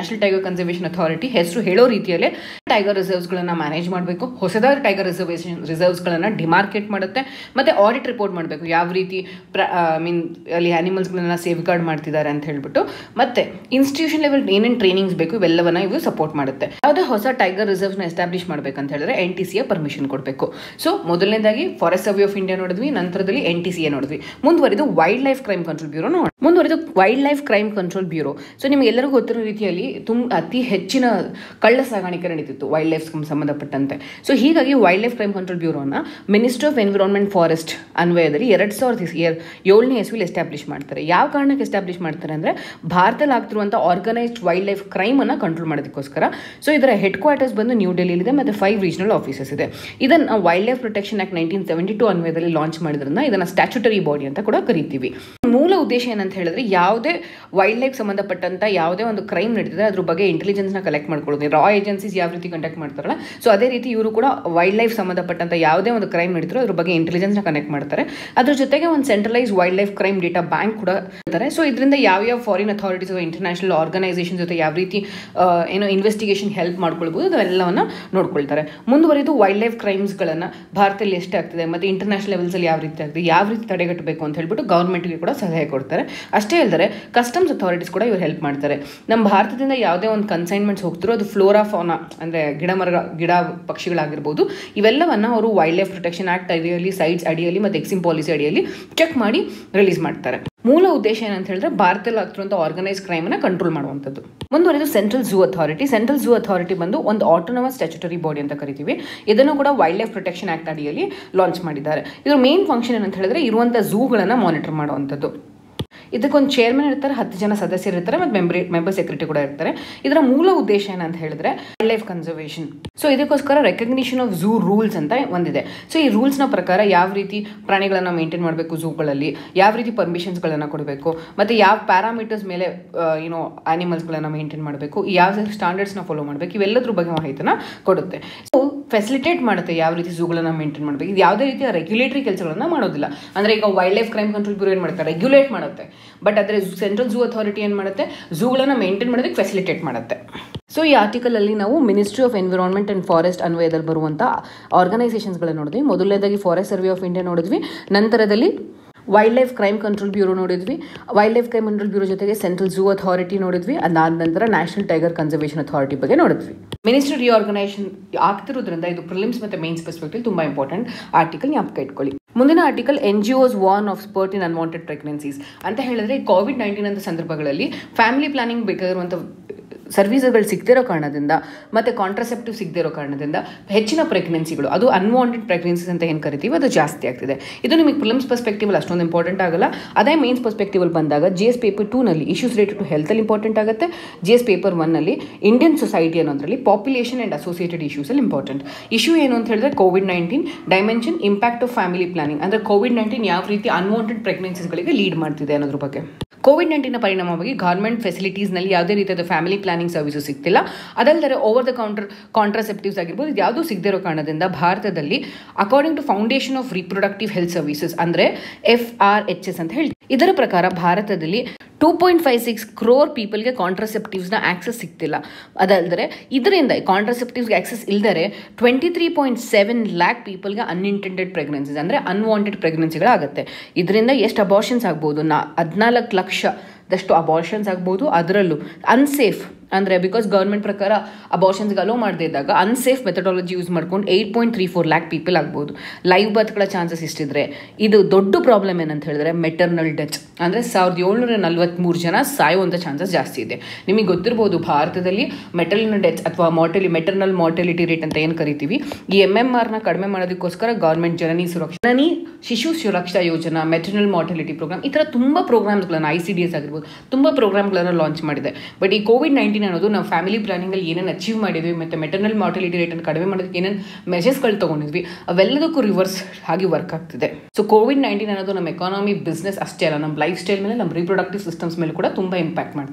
national tiger conservation authority ಹೆಸರು ಹೇಳೋ ರೀತಿಯಲ್ಲೇ ಟೈಗರ್ ರಿಸರ್ವ್ಸ್ಗಳನ್ನು ಮ್ಯಾನೇಜ್ ಮಾಡಬೇಕು ಹೊಸದಾದ ಟೈಗರ್ ರಿಸರ್ವೇಷನ್ ರಿಸರ್ವ್ಸ್ಗಳನ್ನು ಡಿಮಾರ್ಕೆಟ್ ಮಾಡುತ್ತೆ ಮತ್ತು ಆಡಿಟ್ ರಿಪೋರ್ಟ್ ಮಾಡಬೇಕು ಯಾವ ರೀತಿ ಪ್ರ ಐ ಮೀನ್ ಅಲ್ಲಿ ಆ್ಯನಿಮಲ್ಸ್ಗಳನ್ನ ಸೇಫ್ ಗಾರ್ಡ್ ಮಾಡ್ತಿದ್ದಾರೆ ಅಂತ ಹೇಳ್ಬಿಟ್ಟು ಮತ್ತೆ ಇನ್ಸ್ಟಿಟ್ಯೂಷನ್ ಲೆವೆಲ್ ಏನೇನು ಟ್ರೈನಿಂಗ್ಸ್ ಬೇಕು ಇವೆಲ್ಲವನ್ನ ಇವು ಸಪೋರ್ಟ್ ಮಾಡುತ್ತೆ ಯಾವುದೇ ಹೊಸ ಟೈಗರ್ ರಿಸರ್ವ್ಸ್ನ ಎಸ್ಟಾಬ್ಲಿಷ್ ಮಾಡಬೇಕಂತ ಹೇಳಿದ್ರೆ ಎನ್ ಟಿ ಸಿಯ ಪರ್ಮಿಷನ್ ಕೊಡಬೇಕು ಸೊ ಮೊದಲನೇದಾಗಿ ಫಾರೆಸ್ಟ್ ಸರ್ವೆ ಆಫ್ ಇಂಡಿಯಾ ನೋಡಿದ್ವಿ ನಂತರದಲ್ಲಿ ಎನ್ ಟಿ ಸಿ ನೋಡಿದ್ವಿ ಮುಂದುವರಿದು wildlife crime control bureau ನೋಡಿ ಮುಂದುವರಿದು wildlife crime control bureau so ನಿಮಗೆ ಎಲ್ಲರಿಗೂ ಗೊತ್ತಿರೋ ರೀತಿಯಲ್ಲಿ ತುಂಬ ಅತಿ ಹೆಚ್ಚಿನ ಕಳ್ಳ ಸಾಗಾಣಿಕೆ ನಡೀತಿತ್ತು ವೈಲ್ಡ್ ಲೈಫ್ ಸಂಬಂಧಪಟ್ಟಂತೆ ಸೊ ಹೀಗಾಗಿ ವೈಲ್ಡ್ ಲೈಫ್ ಕ್ರೈಮ್ ಕಂಟ್ರೋಲ್ ಬ್ಯೂರೋನ ಮಿನಿಸ್ಟ್ರಿ ಆಫ್ ಎನ್ವಿರಾನ್ಮೆಂಟ್ ಫಾರೆಸ್ಟ್ ಅನ್ವಯದಲ್ಲಿ ಎರಡು ಸಾವಿರದ ಇಯರ್ ಏಳನೇ ಇಸ್ವಿಲಿ ಎಸ್ಟಾಬ್ಲಿಷ್ ಮಾಡ್ತಾರೆ ಯಾವ ಕಾರಣಕ್ಕೆ ಎಸ್ಟಾಬ್ಲಿಷ್ ಮಾಡ್ತಾರೆ ಅಂದರೆ ಭಾರತದಲ್ಲಿ ಆಗ್ತಿರುವಂಥ ಆರ್ಗನೈಸ್ಡ್ ವೈಲ್ಡ್ ಲೈಫ್ ಕ್ರೈಮನ್ನು ಕಂಟ್ರೋಲ್ ಮಾಡೋದಕ್ಕೋಸ್ಕರ ಸೊ ಇದರ ಹೆಡ್ ಕ್ವಾರ್ಟರ್ಸ್ ಬಂದು ನ್ಯೂ ಡೆಲ್ಲಿಲಿದೆ ಮತ್ತು ಫೈವ್ ರೀಜನಲ್ ಆಫೀಸಸ್ ಇದೆ ಇದನ್ನು wildlife protection act nineteen seventy two ಅನ್ವಯದಲ್ಲಿ ಲಾಂಚ್ ಮಾಡಿದ್ರಿಂದ ಇದನ್ನು ಸ್ಟ್ಯಾಚ್ಯುಟರಿ ಬಾಡಿ ಅಂತ ಕೂಡ ಕರಿತೀವಿ ಮೂಲ ಉದ್ದೇಶ ಏನಂತ ಹೇಳಿದ್ರೆ ಯಾವುದೇ ವೈಲ್ಡ್ ಲೈಫ್ ಸಂಬಂಧಪಟ್ಟಂತ ಯಾವುದೇ ಒಂದು ಕ್ರೈಮ್ ನಡೀತಿದೆ ಅದ್ರ ಬಗ್ಗೆ ಇಂಟೆಲಿಜೆನ್ಸ್ನ ಕಲೆಕ್ಟ್ ಮಾಡ್ಕೊಳ್ಳೋದು ರಾ ಏಜೆನ್ಸೀಸ್ ಯಾವ ರೀತಿ ಕಂಡಕ್ಟ್ ಮಾಡ್ತಾರಲ್ಲ ಸೊ ಅದೇ ರೀತಿ ಇವರು ಕೂಡ ವೈಲ್ಡ್ ಲೈಫ್ ಸಂಬಂಧಪಟ್ಟಂತ ಯಾವುದೇ ಒಂದು ಕ್ರೈಮ್ ನಡೀತಿರೋ ಅದ್ರ ಬಗ್ಗೆ ಇಂಟೆಲಿಜೆನ್ಸ್ನ ಕನೆಕ್ಟ್ ಮಾಡ್ತಾರೆ ಅದ್ರ ಜೊತೆಗೆ ಒಂದು centralise wildlife crime data bank ಕೂಡ ಇರ್ತಾರೆ ಸೊ ಇದರಿಂದ ಯಾವ್ಯಾವ ಫಾರಿನ್ ಅಥಾರಿಟೀಸ್ ಇಂಟರ್ನ್ಯಾಷನಲ್ ಆರ್ಗನೈಸೇಷನ್ ಜೊತೆ ಯಾವ ರೀತಿ ಆ, ಏನೋ ಇನ್ವೆಸ್ಟಿಗೇಷನ್ ಹೆಲ್ಪ್ ಮಾಡ್ಕೊಳ್ಬೋದು ಅದೆಲ್ಲವನ್ನ ನೋಡ್ಕೊಳ್ತಾರೆ ಮುಂದುವರಿದು ವೈಲ್ಡ್ ಲೈಫ್ ಕ್ರೈಮ್ಸ್ಗಳನ್ನು ಭಾರತದಲ್ಲಿ ಎಷ್ಟಾಗ್ತಿದೆ ಮತ್ತು ಇಂಟರ್ನ್ಯಾಷನಲ್ ಲೆವೆಲ್ಸಲ್ಲಿ ಯಾವ ರೀತಿ ಆಗ್ತದೆ ಯಾವ ರೀತಿ ತಡೆಗಟ್ಟಬೇಕು ಅಂತ ಹೇಳ್ಬಿಟ್ಟು ಗೌರ್ಮೆಂಟ್ಗೆ ಕೂಡ ಸಲಹೆ ಕೊಡ್ತಾರೆ ಅಷ್ಟೇ ಅಲ್ಲದೆ ಕಸ್ಟಮ್ಸ್ ಅಥಾರಿಟೀಸ್ ಕೂಡ ಇವ್ರು ಹೆಲ್ಪ್ ಮಾಡ್ತಾರೆ ನಮ್ಮ ಭಾರತದಿಂದ ಯಾವುದೇ ಒಂದು ಕನ್ಸೈನ್ಮೆಂಟ್ಸ್ ಹೋಗ್ತಿರೋ ಅದು ಫ್ಲೋರಾ ಫೋನಾ ಅಂದರೆ ಗಿಡ ಮರ ಗಿಡ ಪಕ್ಷಿಗಳಾಗಿರ್ಬೋದು ಇವೆಲ್ಲವನ್ನ ಅವರು ವೈಲ್ಡ್ ಲೈಫ್ ಪ್ರೊಟೆಕ್ಷನ್ ಆಕ್ಟ್ ಅಡಿಯಲ್ಲಿ ಸೈಟ್ಸ್ ಅಡಿಯಲ್ಲಿ ಮತ್ತು ಎಕ್ಸಿಮ್ ಪಾಲಿಸಿ ಅಡಿಯಲ್ಲಿ ಚೆಕ್ ಮಾಡಿ ರಿಲೀಸ್ ಮಾಡ್ತಾರೆ ಮೂಲ ಉದ್ದೇಶ ಏನಂತ ಹೇಳಿದ್ರೆ ಭಾರತದಲ್ಲಿ ಆಗ್ತಿರುವಂಥ ಆರ್ಗನೈಸ್ ಕ್ರೈಮನ್ನು ಕಂಟ್ರೋಲ್ ಮಾಡುವಂಥದ್ದು ಮುಂದುವರೆದು central zoo authority central zoo authority ಬಂದು ಒಂದು ಆಟೋನಮಸ್ ಸ್ಟ್ಯಾಚ್ಯುಟರಿ ಬಾಡಿ ಅಂತ ಕರಿತೀವಿ ಇದನ್ನು ಕೂಡ ವೈಲ್ಡ್ ಲೈಫ್ ಪ್ರೊಟೆಕ್ಷನ್ ಆಕ್ಟ್ ಅಡಿಯಲ್ಲಿ ಲಾಂಚ್ ಮಾಡಿದ್ದಾರೆ ಇದ್ರ ಮೇನ್ ಫಂಕ್ಷನ್ ಏನಂತ ಹೇಳಿದ್ರೆ ಇರುವಂಥ ಝೂಗಳನ್ನು ಮಾನಿಟರ್ ಮಾಡುವಂಥದ್ದು ಇದಕ್ಕೊಂದು ಚೇರ್ಮನ್ ಇರ್ತಾರೆ ಹತ್ತು ಜನ ಸದಸ್ಯರು ಇರ್ತಾರೆ ಮತ್ತು ಮೆಂಬರ್ ಮೆಂಬರ್ ಸೆಕ್ರೆಟರಿ ಕೂಡ ಇರ್ತಾರೆ ಇದರ ಮೂಲ ಉದ್ದೇಶ ಏನಂತ ಹೇಳಿದ್ರೆ ವೈಲ್ಡ್ ಲೈಫ್ ಕನ್ಸರ್ವೇಷನ್ ಸೊ ಇದಕ್ಕೋಸ್ಕರ ರೆಕಗ್ನಿಷನ್ ಆಫ್ ಝೂ ರೂಲ್ಸ್ ಅಂತ ಒಂದಿದೆ ಸೊ ಈ ರೂಲ್ಸ್ನ ಪ್ರಕಾರ ಯಾವ ರೀತಿ ಪ್ರಾಣಿಗಳನ್ನು ಮೇಂಟೈನ್ ಮಾಡಬೇಕು ಝೂಗಳಲ್ಲಿ ಯಾವ ರೀತಿ ಪರ್ಮಿಷನ್ಸ್ಗಳನ್ನು ಕೊಡಬೇಕು ಮತ್ತು ಯಾವ ಪ್ಯಾರಾಮೀಟರ್ಸ್ ಮೇಲೆ ಏನೋ ಆನಿಮಲ್ಸ್ಗಳನ್ನು ಮೇಂಟೈನ್ ಮಾಡಬೇಕು ಯಾವ ಸ್ಟ್ಯಾಂಡರ್ಡ್ಸ್ನ ಫಾಲೋ ಮಾಡಬೇಕು ಇವೆಲ್ಲದ್ರ ಬಗ್ಗೆ ಮಾಹಿತಿನ ಕೊಡುತ್ತೆ ಸೊ ಫೆಸಿಲಿಟೇಟ್ ಮಾಡುತ್ತೆ ಯಾವ ರೀತಿ ಝೂಗಳನ್ನು ಮೇಂಟೈನ್ ಮಾಡಬೇಕು ಇದು ಯಾವುದೇ ರೀತಿಯ ರೆಗ್ಯುಲೇಟರಿ ಕೆಲಸಗಳನ್ನು ಮಾಡೋದಿಲ್ಲ ಅಂದರೆ ಈಗ wildlife crime control bureau ಏನು ಮಾಡುತ್ತೆ ರೆಗ್ಯುಲೇಟ್ ಮಾಡುತ್ತೆ ಬಟ್ ಆದರೆ ಸೆಂಟ್ರಲ್ ಝೂ ಅಥಾರಿಟಿ ಏನು ಮಾಡುತ್ತೆ ಝೂಗಳನ್ನು ಮೇಂಟೈನ್ ಮಾಡೋದಕ್ಕೆ ಫೆಸಿಲಿಟೇಟ್ ಮಾಡುತ್ತೆ ಸೊ ಈ ಆರ್ಟಿಕಲಲ್ಲಿ ನಾವು ministry of environment and forest ಅನ್ವಯದಲ್ಲಿ ಬರುವಂಥ ಆರ್ಗನೈಸೇಷನ್ಸ್ಗಳನ್ನ ನೋಡಿದ್ವಿ ಮೊದಲನೇದಾಗಿ ಫಾರೆಸ್ಟ್ ಸರ್ವೆ ಆಫ್ ಇಂಡಿಯಾ ನೋಡಿದ್ವಿ ನಂತರದಲ್ಲಿ wildlife crime control bureau ನೋಡಿದ್ವಿ wildlife crime control bureau ಜೊತೆಗೆ ಸೆಂಟ್ರಲ್ ಝೂ ಅಥಾರಿಟಿ ನೋಡಿದ್ವಿ ಅದಾದ ನಂತರ ನ್ಯಾಷನಲ್ ಟೈಗರ್ ಕನ್ಸರ್ವೇಷನ್ ಅಥಾರಿಟಿ ಬಗ್ಗೆ ನೋಡಿದ್ವಿ ಮಿನಿಸ್ಟ್ರಿ ರಿಆರ್ಗನೈಸೇಷನ್ ಆಗ್ತಿರೋದ್ರಿಂದ ಇದು ಪ್ರಿಲಿಮ್ಸ್ ಮತ್ತು ಮೇನ್ಸ್ ಪರ್ಸ್ಪೆಕ್ಟಿವ್ ತುಂಬ ಇಂಪಾರ್ಟೆಂಟ್ ಆರ್ಟಿಕಲ್ ಜ್ಞಾಪಕ ಇಟ್ಕೊಳ್ಳಿ ಮುಂದಿನ article N G Os warn of spurt in unwanted pregnancies ಅಂತ ಹೇಳಿದ್ರೆ ಕೋವಿಡ್ ನೈನ್ಟೀನ್ ಅಂತ ಸಂದರ್ಭಗಳಲ್ಲಿ ಫ್ಯಾಮಿಲಿ ಪ್ಲಾನಿಂಗ್ ಬೇಕಾಗಿರುವಂಥ ಸರ್ವಿಸ್ಗಳು ಸಿಗದಿರೋ ಕಾರಣದಿಂದ ಮತ್ತು ಕಾಂಟ್ರಸೆಪ್ಟಿವ್ ಸಿಗದಿರೋ ಕಾರಣದಿಂದ ಹೆಚ್ಚಿನ ಪ್ರೆಗ್ನೆನ್ಸಿಗಳು ಅದು ಅನ್ವಾಂಟೆಡ್ ಪ್ರೆಗ್ನೆನ್ಸೀಸ್ ಅಂತ ಏನು ಕರಿತೀವಿ ಅದು ಜಾಸ್ತಿ ಆಗ್ತಿದೆ ಇದು ನಿಮಗೆ ಪ್ರಿಲಿಮ್ಸ್ ಪರ್ಸ್ಪೆಕ್ಟಿವಲ್ಲಿ ಅಷ್ಟೊಂದು ಇಂಪಾರ್ಟೆಂಟ್ ಆಗಲ್ಲ ಅದೇ ಮೇನ್ಸ್ ಪರ್ಸ್ಪೆಕ್ಟಿವಲ್ಲಿ ಬಂದಾಗ ಜಿ ಎಸ್ ಪೇಪರ್ ಟೂನಲ್ಲಿ ಇಶ್ಯೂಸ್ ರಿಲೇಟೆಡ್ ಟು ಹೆಲ್ತಲ್ಲಿ ಇಂಪಾರ್ಟೆಂಟ್ ಆಗುತ್ತೆ ಜಿ ಎಸ್ ಪೇಪರ್ ಒನ್ನಲ್ಲಿ ಇಂಡಿಯನ್ ಸೊಸೈಟಿ ಅನ್ನೋದ್ರಲ್ಲಿ ಪಾಪ್ಯುಲೇಷನ್ ಆ್ಯಂಡ್ ಅಸೋಸಿಯೇಟೆಡ್ ಇಶ್ಯೂಸಲ್ಲಿ ಇಂಪಾರ್ಟೆಂಟ್ ಇಶ್ಯೂ ಏನು ಅಂತ ಹೇಳಿದ್ರೆ Covid nineteen dimension impact of family planning ಅಂದರೆ ಕೋವಿಡ್ ನೈನ್ಟೀನ್ ಯಾವ ರೀತಿ ಅನ್ವಾಂಟೆಡ್ ಪ್ರೆಗ್ನೆನ್ಸೀಸ್ಗಳಿಗೆ ಲೀಡ್ ಮಾಡ್ತಿದೆ ಅನ್ನೋದ್ರ ಬಗ್ಗೆ ಕೋವಿಡ್ ನೈನ್ಟೀನ್ ಪರಿಣಾಮವಾಗಿ ಗೌರ್ಮೆಂಟ್ ಫೆಸಿಲಿಟೀಸ್ನಲ್ಲಿ ಯಾವುದೇ ರೀತಿಯಾದ ಫ್ಯಾಮಿಲಿ ಪ್ಲಾನಿಂಗ್ ಸರ್ವಿಸು ಸಿಗ್ತಿಲ್ಲ ಅದಲ್ಲದೆ ಓವರ್ ದ ಕೌಂಟರ್ ಕಾಂಟ್ರಾಸೆಪ್ಟಿವ್ಸ್ ಆಗಿರ್ಬೋದು ಇದು ಯಾವುದೂ ಸಿಗದಿರೋ ಕಾರಣದಿಂದ ಭಾರತದಲ್ಲಿ according to foundation of reproductive health services ಅಂದರೆ ಎಫ್ ಆರ್ ಎಚ್ ಎಸ್ ಅಂತ ಹೇಳಿ ಇದರ ಪ್ರಕಾರ ಭಾರತದಲ್ಲಿ two point five six crore ಪೀಪಲ್ಗೆ ಕಾಂಟ್ರಸೆಪ್ಟಿವ್ಸ್ನ ಆಕ್ಸೆಸ್ ಸಿಗ್ತಿಲ್ಲ ಅದಲ್ಲದೆ ಇದರಿಂದ ಕಾಂಟ್ರಸೆಪ್ಟಿವ್ಸ್ಗೆ ಆಕ್ಸೆಸ್ ಇಲ್ಲದರೆ twenty three point seven lakh ಪೀಪಲ್ಗೆ ಅನ್ಇಂಟೆಂಡೆಡ್ ಪ್ರೆಗ್ನೆನ್ಸೀಸ್ ಅಂದರೆ ಅನ್ವಾಂಟೆಡ್ ಪ್ರೆಗ್ನೆನ್ಸಿಗಳಾಗುತ್ತೆ ಇದರಿಂದ ಎಷ್ಟು ಅಬಾರ್ಷನ್ಸ್ ಆಗ್ಬೋದು ನಾ ಹದಿನಾಲ್ಕು ಲಕ್ಷದಷ್ಟು ಅಬಾರ್ಷನ್ಸ್ ಆಗ್ಬೋದು ಅದರಲ್ಲೂ ಅನ್ಸೇಫ್ ಅಂದರೆ ಬಿಕಾಸ್ ಗೌರ್ಮೆಂಟ್ ಪ್ರಕಾರ ಅಬಾರ್ಷನ್ಸ್ಗೆ ಅಲೋ ಮಾಡದೇ ಇದ್ದಾಗ ಅನ್ಸೇಫ್ ಮೆಥಡಾಲಜಿ ಯೂಸ್ ಮಾಡ್ಕೊಂಡು eight point three four lakh people ಆಗ್ಬೋದು ಲೈವ್ ಬರ್ತ್ಗಳ ಚಾನ್ಸಸ್ ಇಷ್ಟಿದ್ರೆ ಇದು ದೊಡ್ಡ ಪ್ರಾಬ್ಲಮ್ ಏನಂತ ಹೇಳಿದ್ರೆ ಮೆಟರ್ನಲ್ ಡೆತ್ ಅಂದರೆ ಸಾವಿರದ ಏಳ್ನೂರ ನಲ್ವತ್ತ್ಮೂರು ಜನ ಸಾಯುವಂಥ ಚಾನ್ಸಸ್ ಜಾಸ್ತಿ ಇದೆ ನಿಮಗೆ ಗೊತ್ತಿರ್ಬೋದು ಭಾರತದಲ್ಲಿ ಮೆಟರ್ನಲ್ ಡೆತ್ ಅಥವಾ ಮಾರ್ಟಲಿ ಮೆಟರ್ನಲ್ ಮಾರ್ಟಲಿಟಿ ರೇಟ್ ಅಂತ ಏನು ಕರಿತೀವಿ ಈ ಎಮ್ ಎಮ್ ಆರ್ನ ಕಡಿಮೆ ಮಾಡೋದಕ್ಕೋಸ್ಕರ ಗೌರ್ಮೆಂಟ್ ಜನನಿ ಸುರಕ್ಷಾ ಜನನಿ ಶಿಶು ಸುರಕ್ಷಾ ಯೋಜನಾ ಮೆಟರ್ನಲ್ ಮಾರ್ಟಲಿಟಿ ಪ್ರೋಗ್ರಾಮ್ ಈ ಥರ ತುಂಬ ಪ್ರೋಗ್ರಾಮ್ಸ್ಗಳನ್ನು ಐ ಸಿ ಡಿ ಎಸ್ ಆಗಿರ್ಬೋದು ತುಂಬ ಪ್ರೋಗ್ರಾಮ್ಗಳನ್ನು ಲಾಂಚ್ ಮಾಡಿದೆ ಬಟ್ ಈ ಕೋವಿಡ್ ನೈನ್ಟೀನ್ ಅನ್ನೋದು ನಾವು ಫ್ಯಾಮಿಲಿ ಪ್ಲಾನಿಂಗಲ್ಲಿ ಏನೇನು ಅಚೀವ್ ಮಾಡಿದ್ವಿ ಮತ್ತು ಮೆಟರ್ನಲ್ ಮಾರ್ಟಲಿಟಿ ರೇಟನ್ನು ಕಡಿಮೆ ಮಾಡೋದಕ್ಕೆ ಏನೇನು ಮೆಜರ್ಸ್ಗಳು ತೊಗೊಂಡಿದ್ವಿ ಅವೆಲ್ಲದಕ್ಕೂ ರಿವರ್ಸ್ ಆಗಿ ವರ್ಕ್ ಆಗ್ತಿದೆ ಸೊ ಕೋವಿಡ್ ನೈನ್ಟೀನ್ ಅನ್ನೋದು ನಮ್ಮ ಎಕಾನಮಿ ಬಿಸ್ನೆಸ್ ಅಷ್ಟೇ ಅಲ್ಲ ನಮ್ಮ ಲೈಫ್ ಸ್ಟೈಲ್ ಮೇಲೆ ನಮ್ಮ ರೀಪ್ರೊಡಕ್ಟಿವ್ ಸಿಸ್ಟಮ್ಸ್ ಮೇಲೆ ಕೂಡ ತುಂಬ ಇಂಪ್ಯಾಕ್ಟ್ ಮಾಡ್ತಿದೆ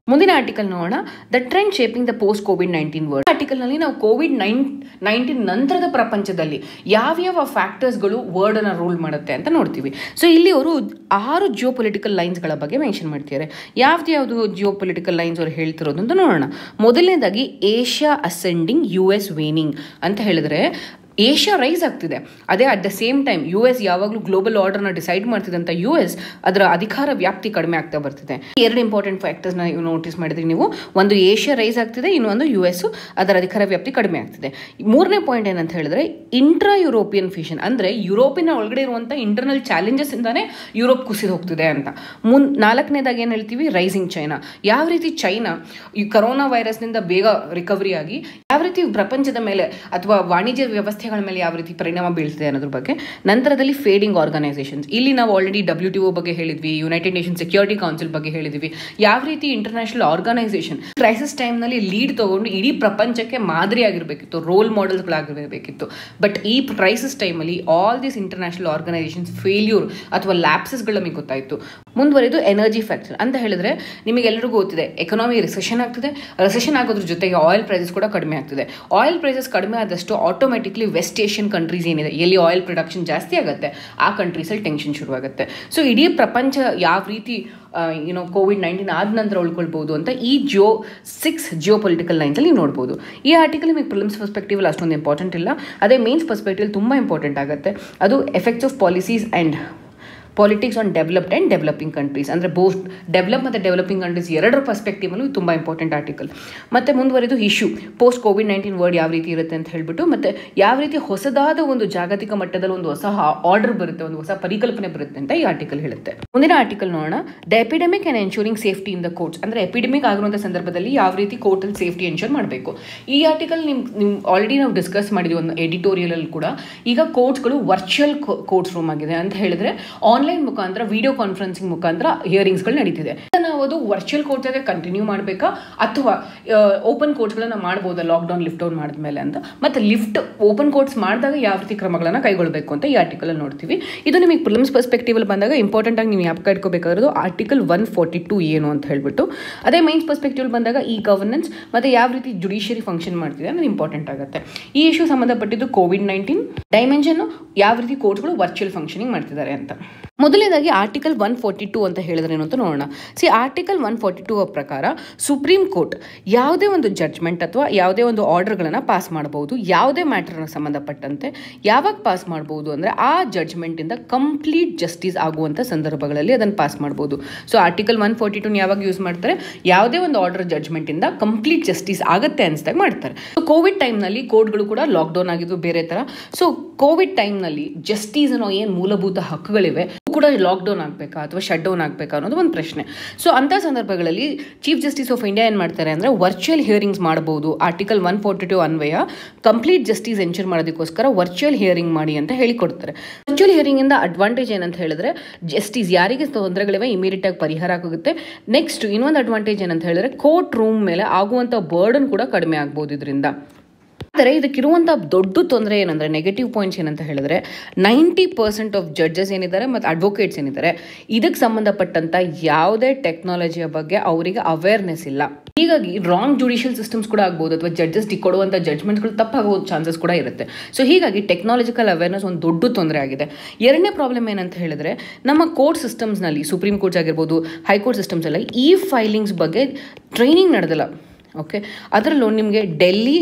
ಮುಂದಿನ ಆರ್ಟಿಕಲ್ ನೋಡೋಣ the trend shaping the post Covid nineteen world ಆರ್ಟಿಕಲ್ನಲ್ಲಿ ನಾವು ಕೋವಿಡ್ ನೈನ್ ನೈನ್ಟೀನ್ ನಂತರದ ಪ್ರಪಂಚದಲ್ಲಿ ಯಾವ್ಯಾವ ಫ್ಯಾಕ್ಟರ್ಸ್ಗಳು ವರ್ಡನ್ನು ರೂಲ್ ಮಾಡುತ್ತೆ ಅಂತ ನೋಡ್ತೀವಿ ಸೊ ಇಲ್ಲಿ ಅವರು ಆರು ಜಿಯೋ ಪೊಲಿಟಿಕಲ್ ಲೈನ್ಸ್ಗಳ ಬಗ್ಗೆ ಮೆನ್ಷನ್ ಮಾಡ್ತಿದ್ದಾರೆ ಯಾವ್ದು ಯಾವುದು ಜಿಯೋ ಪೊಲಿಟಿಕಲ್ ಲೈನ್ಸ್ ಅವ್ರು ಹೇಳ್ತಿರೋದು ಅಂತ ನೋಡೋಣ ಮೊದಲನೇದಾಗಿ Asia ascending U S waning ಅಂತ ಹೇಳಿದ್ರೆ ಏಷ್ಯಾ ರೈಸ್ ಆಗ್ತಿದೆ ಅದೇ at the same time U S ಯಾವಾಗಲೂ ಗ್ಲೋಬಲ್ ಆರ್ಡರ್ನ ಡಿಸೈಡ್ ಮಾಡ್ತಿದ್ದಂಥ ಯು ಎಸ್ ಅದರ ಅಧಿಕಾರ ವ್ಯಾಪ್ತಿ ಕಡಿಮೆ ಆಗ್ತಾ ಬರ್ತಿದೆ ಎರಡು ಇಂಪಾರ್ಟೆಂಟ್ ಫ್ಯಾಕ್ಟರ್ಸ್ನ ನೀವು ನೋಟಿಸ್ ಮಾಡಿದ್ರಿ ನೀವು ಒಂದು ಏಷ್ಯಾ ರೈಸ್ ಆಗ್ತಿದೆ ಇನ್ನೊಂದು ಯು ಎಸ್ ಅದರ ಅಧಿಕಾರ ವ್ಯಾಪ್ತಿ ಕಡಿಮೆ ಆಗ್ತಿದೆ ಮೂರನೇ ಪಾಯಿಂಟ್ ಏನಂತ ಹೇಳಿದ್ರೆ ಇಂಟ್ರಾ ಯುರೋಪಿಯನ್ ಫಿಷನ್ ಅಂದರೆ ಯುರೋಪಿನ ಒಳಗಡೆ ಇರುವಂಥ ಇಂಟರ್ನಲ್ ಚಾಲೆಂಜಸ್ ಇಂದಾನೆ ಯುರೋಪ್ ಕುಸಿದು ಹೋಗ್ತಿದೆ ಅಂತ ಮುನ್ ನಾಲ್ಕನೇದಾಗಿ ಏನು ಹೇಳ್ತೀವಿ ರೈಸಿಂಗ್ ಚೈನಾ ಯಾವ ರೀತಿ ಚೈನಾ ಈ ಕರೋನಾ ವೈರಸ್ನಿಂದ ಬೇಗ ರಿಕವರಿ ಆಗಿ ಯಾವ ರೀತಿ ಪ್ರಪಂಚದ ಮೇಲೆ ಅಥವಾ ವಾಣಿಜ್ಯ ವ್ಯವಸ್ಥೆಗಳ ಮೇಲೆ ಯಾವ ರೀತಿ ಪರಿಣಾಮ ಬೀಳ್ತಿದೆ ಅನ್ನೋದ್ರ ಬಗ್ಗೆ ನಂತರದಲ್ಲಿ ಫೇಡಿಂಗ್ ಆರ್ಗನೈಸೇಷನ್ಸ್ ಇಲ್ಲಿ ನಾವು ಆಲ್ರೆಡಿ ಡಬ್ಲ್ಯೂ ಟಿ ಒ ಬಗ್ಗೆ ಹೇಳಿದ್ವಿ ಯುನೈಟೆಡ್ ನೇಷನ್ ಸೆಕ್ಯೂರಿಟಿ ಕೌನ್ಸಿಲ್ ಬಗ್ಗೆ ಹೇಳಿದ್ವಿ ಯಾವ ರೀತಿ ಇಂಟರ್ನ್ಯಾಷನಲ್ ಆರ್ಗನೈಸೇಷನ್ ಕ್ರೈಸಿಸ್ ಟೈಮ್ನಲ್ಲಿ ಲೀಡ್ ತಗೊಂಡು ಇಡೀ ಪ್ರಪಂಚಕ್ಕೆ ಮಾದರಿ ಆಗಿರಬೇಕಿತ್ತು ರೋಲ್ ಮಾಡೆಲ್ಸ್ಗಳಾಗಿರಬೇಕಿತ್ತು ಬಟ್ ಈ ಕ್ರೈಸಿಸ್ ಟೈಮಲ್ಲಿ all this international organisations failure ಅಥವಾ ಲ್ಯಾಪ್ಸಸ್ಗಳು ನಮಗೆ ಗೊತ್ತಾಯಿತು ಮುಂದುವರೆದು ಎನರ್ಜಿ ಫ್ಯಾಕ್ಟರ್ ಅಂತ ಹೇಳಿದ್ರೆ ನಿಮಗೆಲ್ಲರಿಗೂ ಗೊತ್ತಿದೆ ಎಕನಾಮಿ ರಿಸೆಷನ್ ಆಗ್ತಿದೆ ರಿಸೆಷನ್ ಆಗೋದ್ರ ಜೊತೆಗೆ ಆಯಿಲ್ ಪ್ರೈಸಸ್ ಕೂಡ ಕಡಿಮೆ ಆಗ್ತಿದೆ ಆಯಿಲ್ ಪ್ರೈಸಸ್ ಕಡಿಮೆ ಆದಷ್ಟು ಆಟೋಮೆಟಿಕ್ಲಿ ವೆಸ್ಟ್ ಏಷ್ಯನ್ ಕಂಟ್ರೀಸ್ ಏನಿದೆ ಎಲ್ಲಿ ಆಯಿಲ್ ಪ್ರೊಡಕ್ಷನ್ ಜಾಸ್ತಿ ಆಗುತ್ತೆ ಆ ಕಂಟ್ರೀಸಲ್ಲಿ ಟೆನ್ಷನ್ ಶುರುವಾಗುತ್ತೆ ಸೊ ಇಡೀ ಪ್ರಪಂಚ ಯಾವ ರೀತಿ ಏನೋ ಕೋವಿಡ್ ನೈನ್ಟೀನ್ ಆದ ನಂತರ ಉಳ್ಕೊಳ್ಬೋದು ಅಂತ ಈ ಜಿಯೋ ಸಿಕ್ಸ್ ಜಿಯೋ ಪೊಲಿಟಿಕಲ್ ಲೈನ್ಸಲ್ಲಿ ನೋಡ್ಬೋದು ಈ ಆರ್ಟಿಕಲ್ ನಿಮಗೆ ಪ್ರಿಲಿಮ್ಸ್ ಪರ್ಸ್ಪೆಕ್ಟಿವಲ್ಲಿ ಅಷ್ಟೊಂದು ಇಂಪಾರ್ಟೆಂಟ್ ಇಲ್ಲ ಅದೇ ಮೇನ್ಸ್ ಪರ್ಸ್ಪೆಕ್ಟಿವ್ ತುಂಬ ಇಂಪಾರ್ಟೆಂಟ್ ಆಗುತ್ತೆ ಅದು effects of policies and politics on developed and developing countries ಅಂದರೆ ಬೋಸ್ಟ್ ಡೆವಲಪ್ ಮತ್ತು ಡೆವಲಪಿಂಗ್ ಕಂಟ್ರೀಸ್ ಎರಡರ ಪರ್ಸ್ಪೆಕ್ಟಿವಲ್ಲೂ ತುಂಬ ಇಂಪಾರ್ಟೆಂಟ್ ಆರ್ಟಿಕಲ್ ಮತ್ತು ಮುಂದುವರೆದು issue post Covid nineteen world ಯಾವ ರೀತಿ ಇರುತ್ತೆ ಅಂತ ಹೇಳ್ಬಿಟ್ಟು ಮತ್ತು ಯಾವ ರೀತಿ ಹೊಸದಾದ ಒಂದು ಜಾಗತಿಕ ಮಟ್ಟದಲ್ಲಿ ಒಂದು ಹೊಸ ಆರ್ಡರ್ ಬರುತ್ತೆ ಒಂದು ಹೊಸ ಪರಿಕಲ್ಪನೆ ಬರುತ್ತೆ ಅಂತ ಈ ಆರ್ಟಿಕಲ್ ಹೇಳುತ್ತೆ ಮುಂದಿನ ಆರ್ಟಿಕಲ್ ನೋಡೋಣ the epidemic and ensuring safety in the courts ಅಂದರೆ ಎಪಿಡೆಮಿಕ್ ಆಗಿರುವಂಥ ಸಂದರ್ಭದಲ್ಲಿ ಯಾವ ರೀತಿ ಕೋರ್ಟಲ್ಲಿ ಸೇಫ್ಟಿ ಎನ್ಶೂರ್ ಮಾಡಬೇಕು ಈ ಆರ್ಟಿಕಲ್ ನಿಮ್ ನಿಮ್ ಆಲ್ರೆಡಿ ನಾವು ಡಿಸ್ಕಸ್ ಮಾಡಿದ್ವಿ ಒಂದು ಎಡಿಟೋರಿಯಲಲ್ಲಿ ಕೂಡ ಈಗ ಕೋರ್ಟ್ಸ್ಗಳು ವರ್ಚುವಲ್ ಕೋರ್ಟ್ಸ್ ರೂಮ್ ಆಗಿದೆ ಅಂತ ಹೇಳಿದ್ರೆ ಆನ್ಲೈನ್ ಮುಖಾಂತರ ವಿಡಿಯೋ ಕಾನ್ಫರೆನ್ಸಿಂಗ್ ಮುಖಾಂತರ ಹಿಯರಿಂಗ್ಸ್ಗಳು ನಡೀತಿದೆ ನಾವು ಅದು ವರ್ಚುವಲ್ ಕೋರ್ಟ್ ಜೊತೆ ಕಂಟಿನ್ಯೂ ಮಾಡಬೇಕಾ ಅಥವಾ ಓಪನ್ ಕೋರ್ಟ್ಸ್ಗಳನ್ನ ಮಾಡ್ಬೋದಾ ಲಾಕ್ಡೌನ್ ಲಿಫ್ಟ್ ಡೌನ್ ಮಾಡಿದ್ಮೇಲೆ ಅಂತ ಮತ್ತೆ ಲಿಫ್ಟ್ ಓಪನ್ ಕೋರ್ಟ್ಸ್ ಮಾಡಿದಾಗ ಯಾವ ರೀತಿ ಕ್ರಮಗಳನ್ನು ಕೈಗೊಳ್ಳಬೇಕು ಅಂತ ಈ ಆರ್ಟಿಕಲ್ ನೋಡ್ತೀವಿ ಇದು ನಿಮಗೆ ಪ್ರಿಲಿಮ್ಸ್ ಪರ್ಸ್ಪೆಕ್ಟಿವಲ್ಲಿ ಬಂದಾಗ ಇಂಪಾರ್ಟೆಂಟ್ ಆಗಿ ನೀವು ಯಾಕೆ ಇಟ್ಕೋಬೇಕಾಗಿರೋದು ಆರ್ಟಿಕಲ್ ಒನ್ ಫಾರ್ಟಿ ಟು ಏನು ಅಂತ ಹೇಳ್ಬಿಟ್ಟು ಅದೇ ಮೈನ್ಸ್ ಪರ್ಸ್ಪೆಕ್ಟಿವ್ ಬಂದಾಗ ಈ ಗವರ್ನೆನ್ಸ್ ಮತ್ತೆ ಯಾವ ರೀತಿ ಜುಡಿಷಿಯರಿ ಫಂಕ್ಷನ್ ಮಾಡ್ತಿದೆ ಅನ್ನೋದು ಇಂಪಾರ್ಟೆಂಟ್ ಆಗುತ್ತೆ ಈ ಇಶ್ಯೂ ಸಂಬಂಧಪಟ್ಟಿದ್ದು ಕೋವಿಡ್ ನೈನ್ಟೀನ್ ಡೈಮೆನ್ಷನ್ ಯಾವ ರೀತಿ ಕೋರ್ಟ್ಗಳು ವರ್ಚುವಲ್ ಫಂಕ್ಷನಿಂಗ್ ಮಾಡ್ತಿದ್ದಾರೆ ಅಂತ ಮೊದಲನೇದಾಗಿ ಆರ್ಟಿಕಲ್ ಒನ್ ಫಾರ್ಟಿ ಟು ಅಂತ ಹೇಳಿದ್ರೇನು ಅಂತ ನೋಡೋಣ ಸಿ ಆರ್ಟಿಕಲ್ ಒನ್ ಫಾರ್ಟಿ ಟು ಪ್ರಕಾರ ಸುಪ್ರೀಂ ಕೋರ್ಟ್ ಯಾವುದೇ ಒಂದು ಜಡ್ಜ್ಮೆಂಟ್ ಅಥವಾ ಯಾವುದೇ ಒಂದು ಆರ್ಡರ್ಗಳನ್ನು ಪಾಸ್ ಮಾಡಬಹುದು ಯಾವುದೇ ಮ್ಯಾಟರ್ನ ಸಂಬಂಧಪಟ್ಟಂತೆ ಯಾವಾಗ ಪಾಸ್ ಮಾಡ್ಬೋದು ಅಂದರೆ ಆ ಜಡ್ಜ್ಮೆಂಟಿಂದ ಕಂಪ್ಲೀಟ್ ಜಸ್ಟಿಸ್ ಆಗುವಂಥ ಸಂದರ್ಭಗಳಲ್ಲಿ ಅದನ್ನು ಪಾಸ್ ಮಾಡ್ಬೋದು ಸೊ ಆರ್ಟಿಕಲ್ ಒನ್ ಫಾರ್ಟಿ ಟೂನ ಯಾವಾಗ ಯೂಸ್ ಮಾಡ್ತಾರೆ ಯಾವುದೇ ಒಂದು ಆರ್ಡರ್ ಜಡ್ಜ್ಮೆಂಟಿಂದ ಕಂಪ್ಲೀಟ್ ಜಸ್ಟಿಸ್ ಆಗುತ್ತೆ ಅನಿಸಿದಾಗ ಮಾಡ್ತಾರೆ ಸೊ ಕೋವಿಡ್ ಟೈಮ್ನಲ್ಲಿ ಕೋರ್ಟ್ಗಳು ಕೂಡ ಲಾಕ್ಡೌನ್ ಆಗಿದ್ದು ಬೇರೆ ಥರ ಸೊ ಕೋವಿಡ್ ಟೈಮ್ನಲ್ಲಿ ಜಸ್ಟಿಸ್ ಅನ್ನೋ ಏನು ಮೂಲಭೂತ ಹಕ್ಕುಗಳಿವೆ ಕೂಡ ಲಾಕ್ಡೌನ್ ಆಗಬೇಕಾ ಅಥವಾ ಶಟ್ ಡೌನ್ ಆಗಬೇಕಾ ಅನ್ನೋದು ಒಂದು ಪ್ರಶ್ನೆ ಸೊ ಅಂಥ ಸಂದರ್ಭಗಳಲ್ಲಿ ಚೀಫ್ ಜಸ್ಟಿಸ್ ಆಫ್ ಇಂಡಿಯಾ ಏನು ಮಾಡ್ತಾರೆ ಅಂದರೆ ವರ್ಚುವಲ್ ಹಿಯರಿಂಗ್ಸ್ ಮಾಡಬಹುದು ಆರ್ಟಿಕಲ್ ಒನ್ ಫೋರ್ಟಿ ಟು ಅನ್ವಯ ಕಂಪ್ಲೀಟ್ ಜಸ್ಟಿಸ್ ಎನ್ಶೂರ್ ಮಾಡೋದಕ್ಕೋಸ್ಕರ ವರ್ಚುವಲ್ ಹಿಯರಿಂಗ್ ಮಾಡಿ ಅಂತ ಹೇಳಿಕೊಡ್ತಾರೆ ವರ್ಚುವಲ್ ಹಿಯರಿಂಗಿಂದ ಅಡ್ವಾಂಟೇಜ್ ಏನಂತ ಹೇಳಿದ್ರೆ ಜಸ್ಟಿಸ್ ಯಾರಿಗೆ ತೊಂದರೆಗಳಿವೆ ಇಮಿಡಿಯೇಟ್ ಆಗಿ ಪರಿಹಾರ ಆಗುತ್ತೆ ನೆಕ್ಸ್ಟ್ ಇನ್ನೊಂದು ಅಡ್ವಾಂಟೇಜ್ ಏನಂತ ಹೇಳಿದ್ರೆ ಕೋರ್ಟ್ ರೂಮ್ ಮೇಲೆ ಆಗುವಂಥ ಬರ್ಡನ್ ಕೂಡ ಕಡಿಮೆ ಆಗ್ಬೋದು ಇದರಿಂದ ಆದರೆ ಇದಕ್ಕಿರುವಂಥ ದೊಡ್ಡ ತೊಂದರೆ ಏನಂದರೆ ನೆಗೆಟಿವ್ ಪಾಯಿಂಟ್ಸ್ ಏನಂತ ಹೇಳಿದ್ರೆ ನೈಂಟಿ ಪರ್ಸೆಂಟ್ ಆಫ್ ಜಡ್ಜಸ್ ಏನಿದ್ದಾರೆ ಮತ್ತು ಅಡ್ವೊಕೇಟ್ಸ್ ಏನಿದ್ದಾರೆ ಇದಕ್ಕೆ ಸಂಬಂಧಪಟ್ಟಂಥ ಯಾವುದೇ ಟೆಕ್ನಾಲಜಿಯ ಬಗ್ಗೆ ಅವರಿಗೆ ಅವೇರ್ನೆಸ್ ಇಲ್ಲ ಹೀಗಾಗಿ ರಾಂಗ್ ಜುಡಿಷಿಯಲ್ ಸಿಸ್ಟಮ್ಸ್ ಕೂಡ ಆಗ್ಬೋದು ಅಥವಾ ಜಡ್ಜಸ್ ಕೊಡುವಂಥ ಜಡ್ಜ್ಮೆಂಟ್ಗಳು ತಪ್ಪಾಗೋ ಚಾನ್ಸಸ್ ಕೂಡ ಇರುತ್ತೆ ಸೊ ಹೀಗಾಗಿ ಟೆಕ್ನಾಲಜಿಕಲ್ ಅವೇರ್ನೆಸ್ ಒಂದು ದೊಡ್ಡ ತೊಂದರೆ ಆಗಿದೆ ಎರಡನೇ ಪ್ರಾಬ್ಲಮ್ ಏನಂತ ಹೇಳಿದ್ರೆ ನಮ್ಮ ಕೋರ್ಟ್ ಸಿಸ್ಟಮ್ಸ್ನಲ್ಲಿ ಸುಪ್ರೀಂ ಕೋರ್ಟ್ಸ್ ಆಗಿರ್ಬೋದು ಹೈಕೋರ್ಟ್ ಸಿಸ್ಟಮ್ಸ್ ಎಲ್ಲ ಈ ಫೈಲಿಂಗ್ಸ್ ಬಗ್ಗೆ ಟ್ರೈನಿಂಗ್ ನಡೆದಿಲ್ಲ ಓಕೆ ಅದರಲ್ಲೂ ನಿಮಗೆ ಡೆಲ್ಲಿ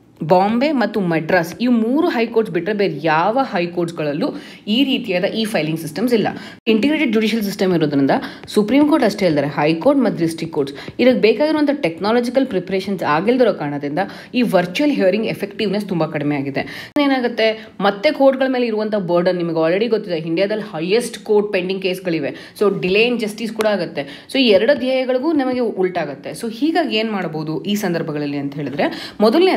ಬಾಂಬೆ ಮತ್ತು ಮಡ್ರಾಸ್ ಈ ಮೂರು ಹೈಕೋರ್ಟ್ಸ್ ಬಿಟ್ಟರೆ ಬೇರೆ ಯಾವ ಹೈಕೋರ್ಟ್ಸ್ಗಳಲ್ಲೂ ಈ ರೀತಿಯಾದ ಈ ಫೈಲಿಂಗ್ ಸಿಸ್ಟಮ್ಸ್ ಇಲ್ಲ ಇಂಟಿಗ್ರೇಟೆಡ್ ಜುಡಿಷಿಯಲ್ ಸಿಸ್ಟಮ್ ಇರೋದ್ರಿಂದ ಸುಪ್ರೀಂ ಕೋರ್ಟ್ ಅಷ್ಟೇ ಅಲ್ಲದೆ ಹೈಕೋರ್ಟ್ ಮತ್ತು ಡಿಸ್ಟ್ರಿಕ್ಟ್ ಕೋರ್ಟ್ಸ್ ಇದಕ್ಕೆ ಬೇಕಾಗಿರುವಂಥ ಟೆಕ್ನಾಲಜಿಕಲ್ ಪ್ರಿಪ್ರೇಷನ್ಸ್ ಆಗಿಲ್ದಿರೋ ಕಾರಣದಿಂದ ಈ ವರ್ಚುವಲ್ ಹಿಯರಿಂಗ್ ಎಫೆಕ್ಟಿವ್ನೆಸ್ ತುಂಬ ಕಡಿಮೆ ಆಗಿದೆ ಏನಾಗುತ್ತೆ ಮತ್ತೆ ಕೋರ್ಟ್ಗಳ ಮೇಲೆ ಇರುವಂಥ ಬರ್ಡನ್ ನಿಮಗೆ ಆಲ್ರೆಡಿ ಗೊತ್ತಿದೆ ಇಂಡಿಯಾದಲ್ಲಿ ಹೈಯೆಸ್ಟ್ ಕೋರ್ಟ್ ಪೆಂಡಿಂಗ್ ಕೇಸ್ಗಳಿವೆ ಸೊ ಡಿಲೇ ಇನ್ ಜಸ್ಟಿಸ್ ಕೂಡ ಆಗುತ್ತೆ ಸೊ ಈ ಎರಡು ಧ್ಯೇಯಗಳಿಗೂ ನಮಗೆ ಉಲ್ಟಾಗುತ್ತೆ ಸೊ ಹೀಗಾಗಿ ಏನು ಮಾಡಬಹುದು ಈ ಸಂದರ್ಭಗಳಲ್ಲಿ ಅಂತ ಹೇಳಿದ್ರೆ ಮೊದಲನೇದಾಗಿ ಕಮಿಟಿ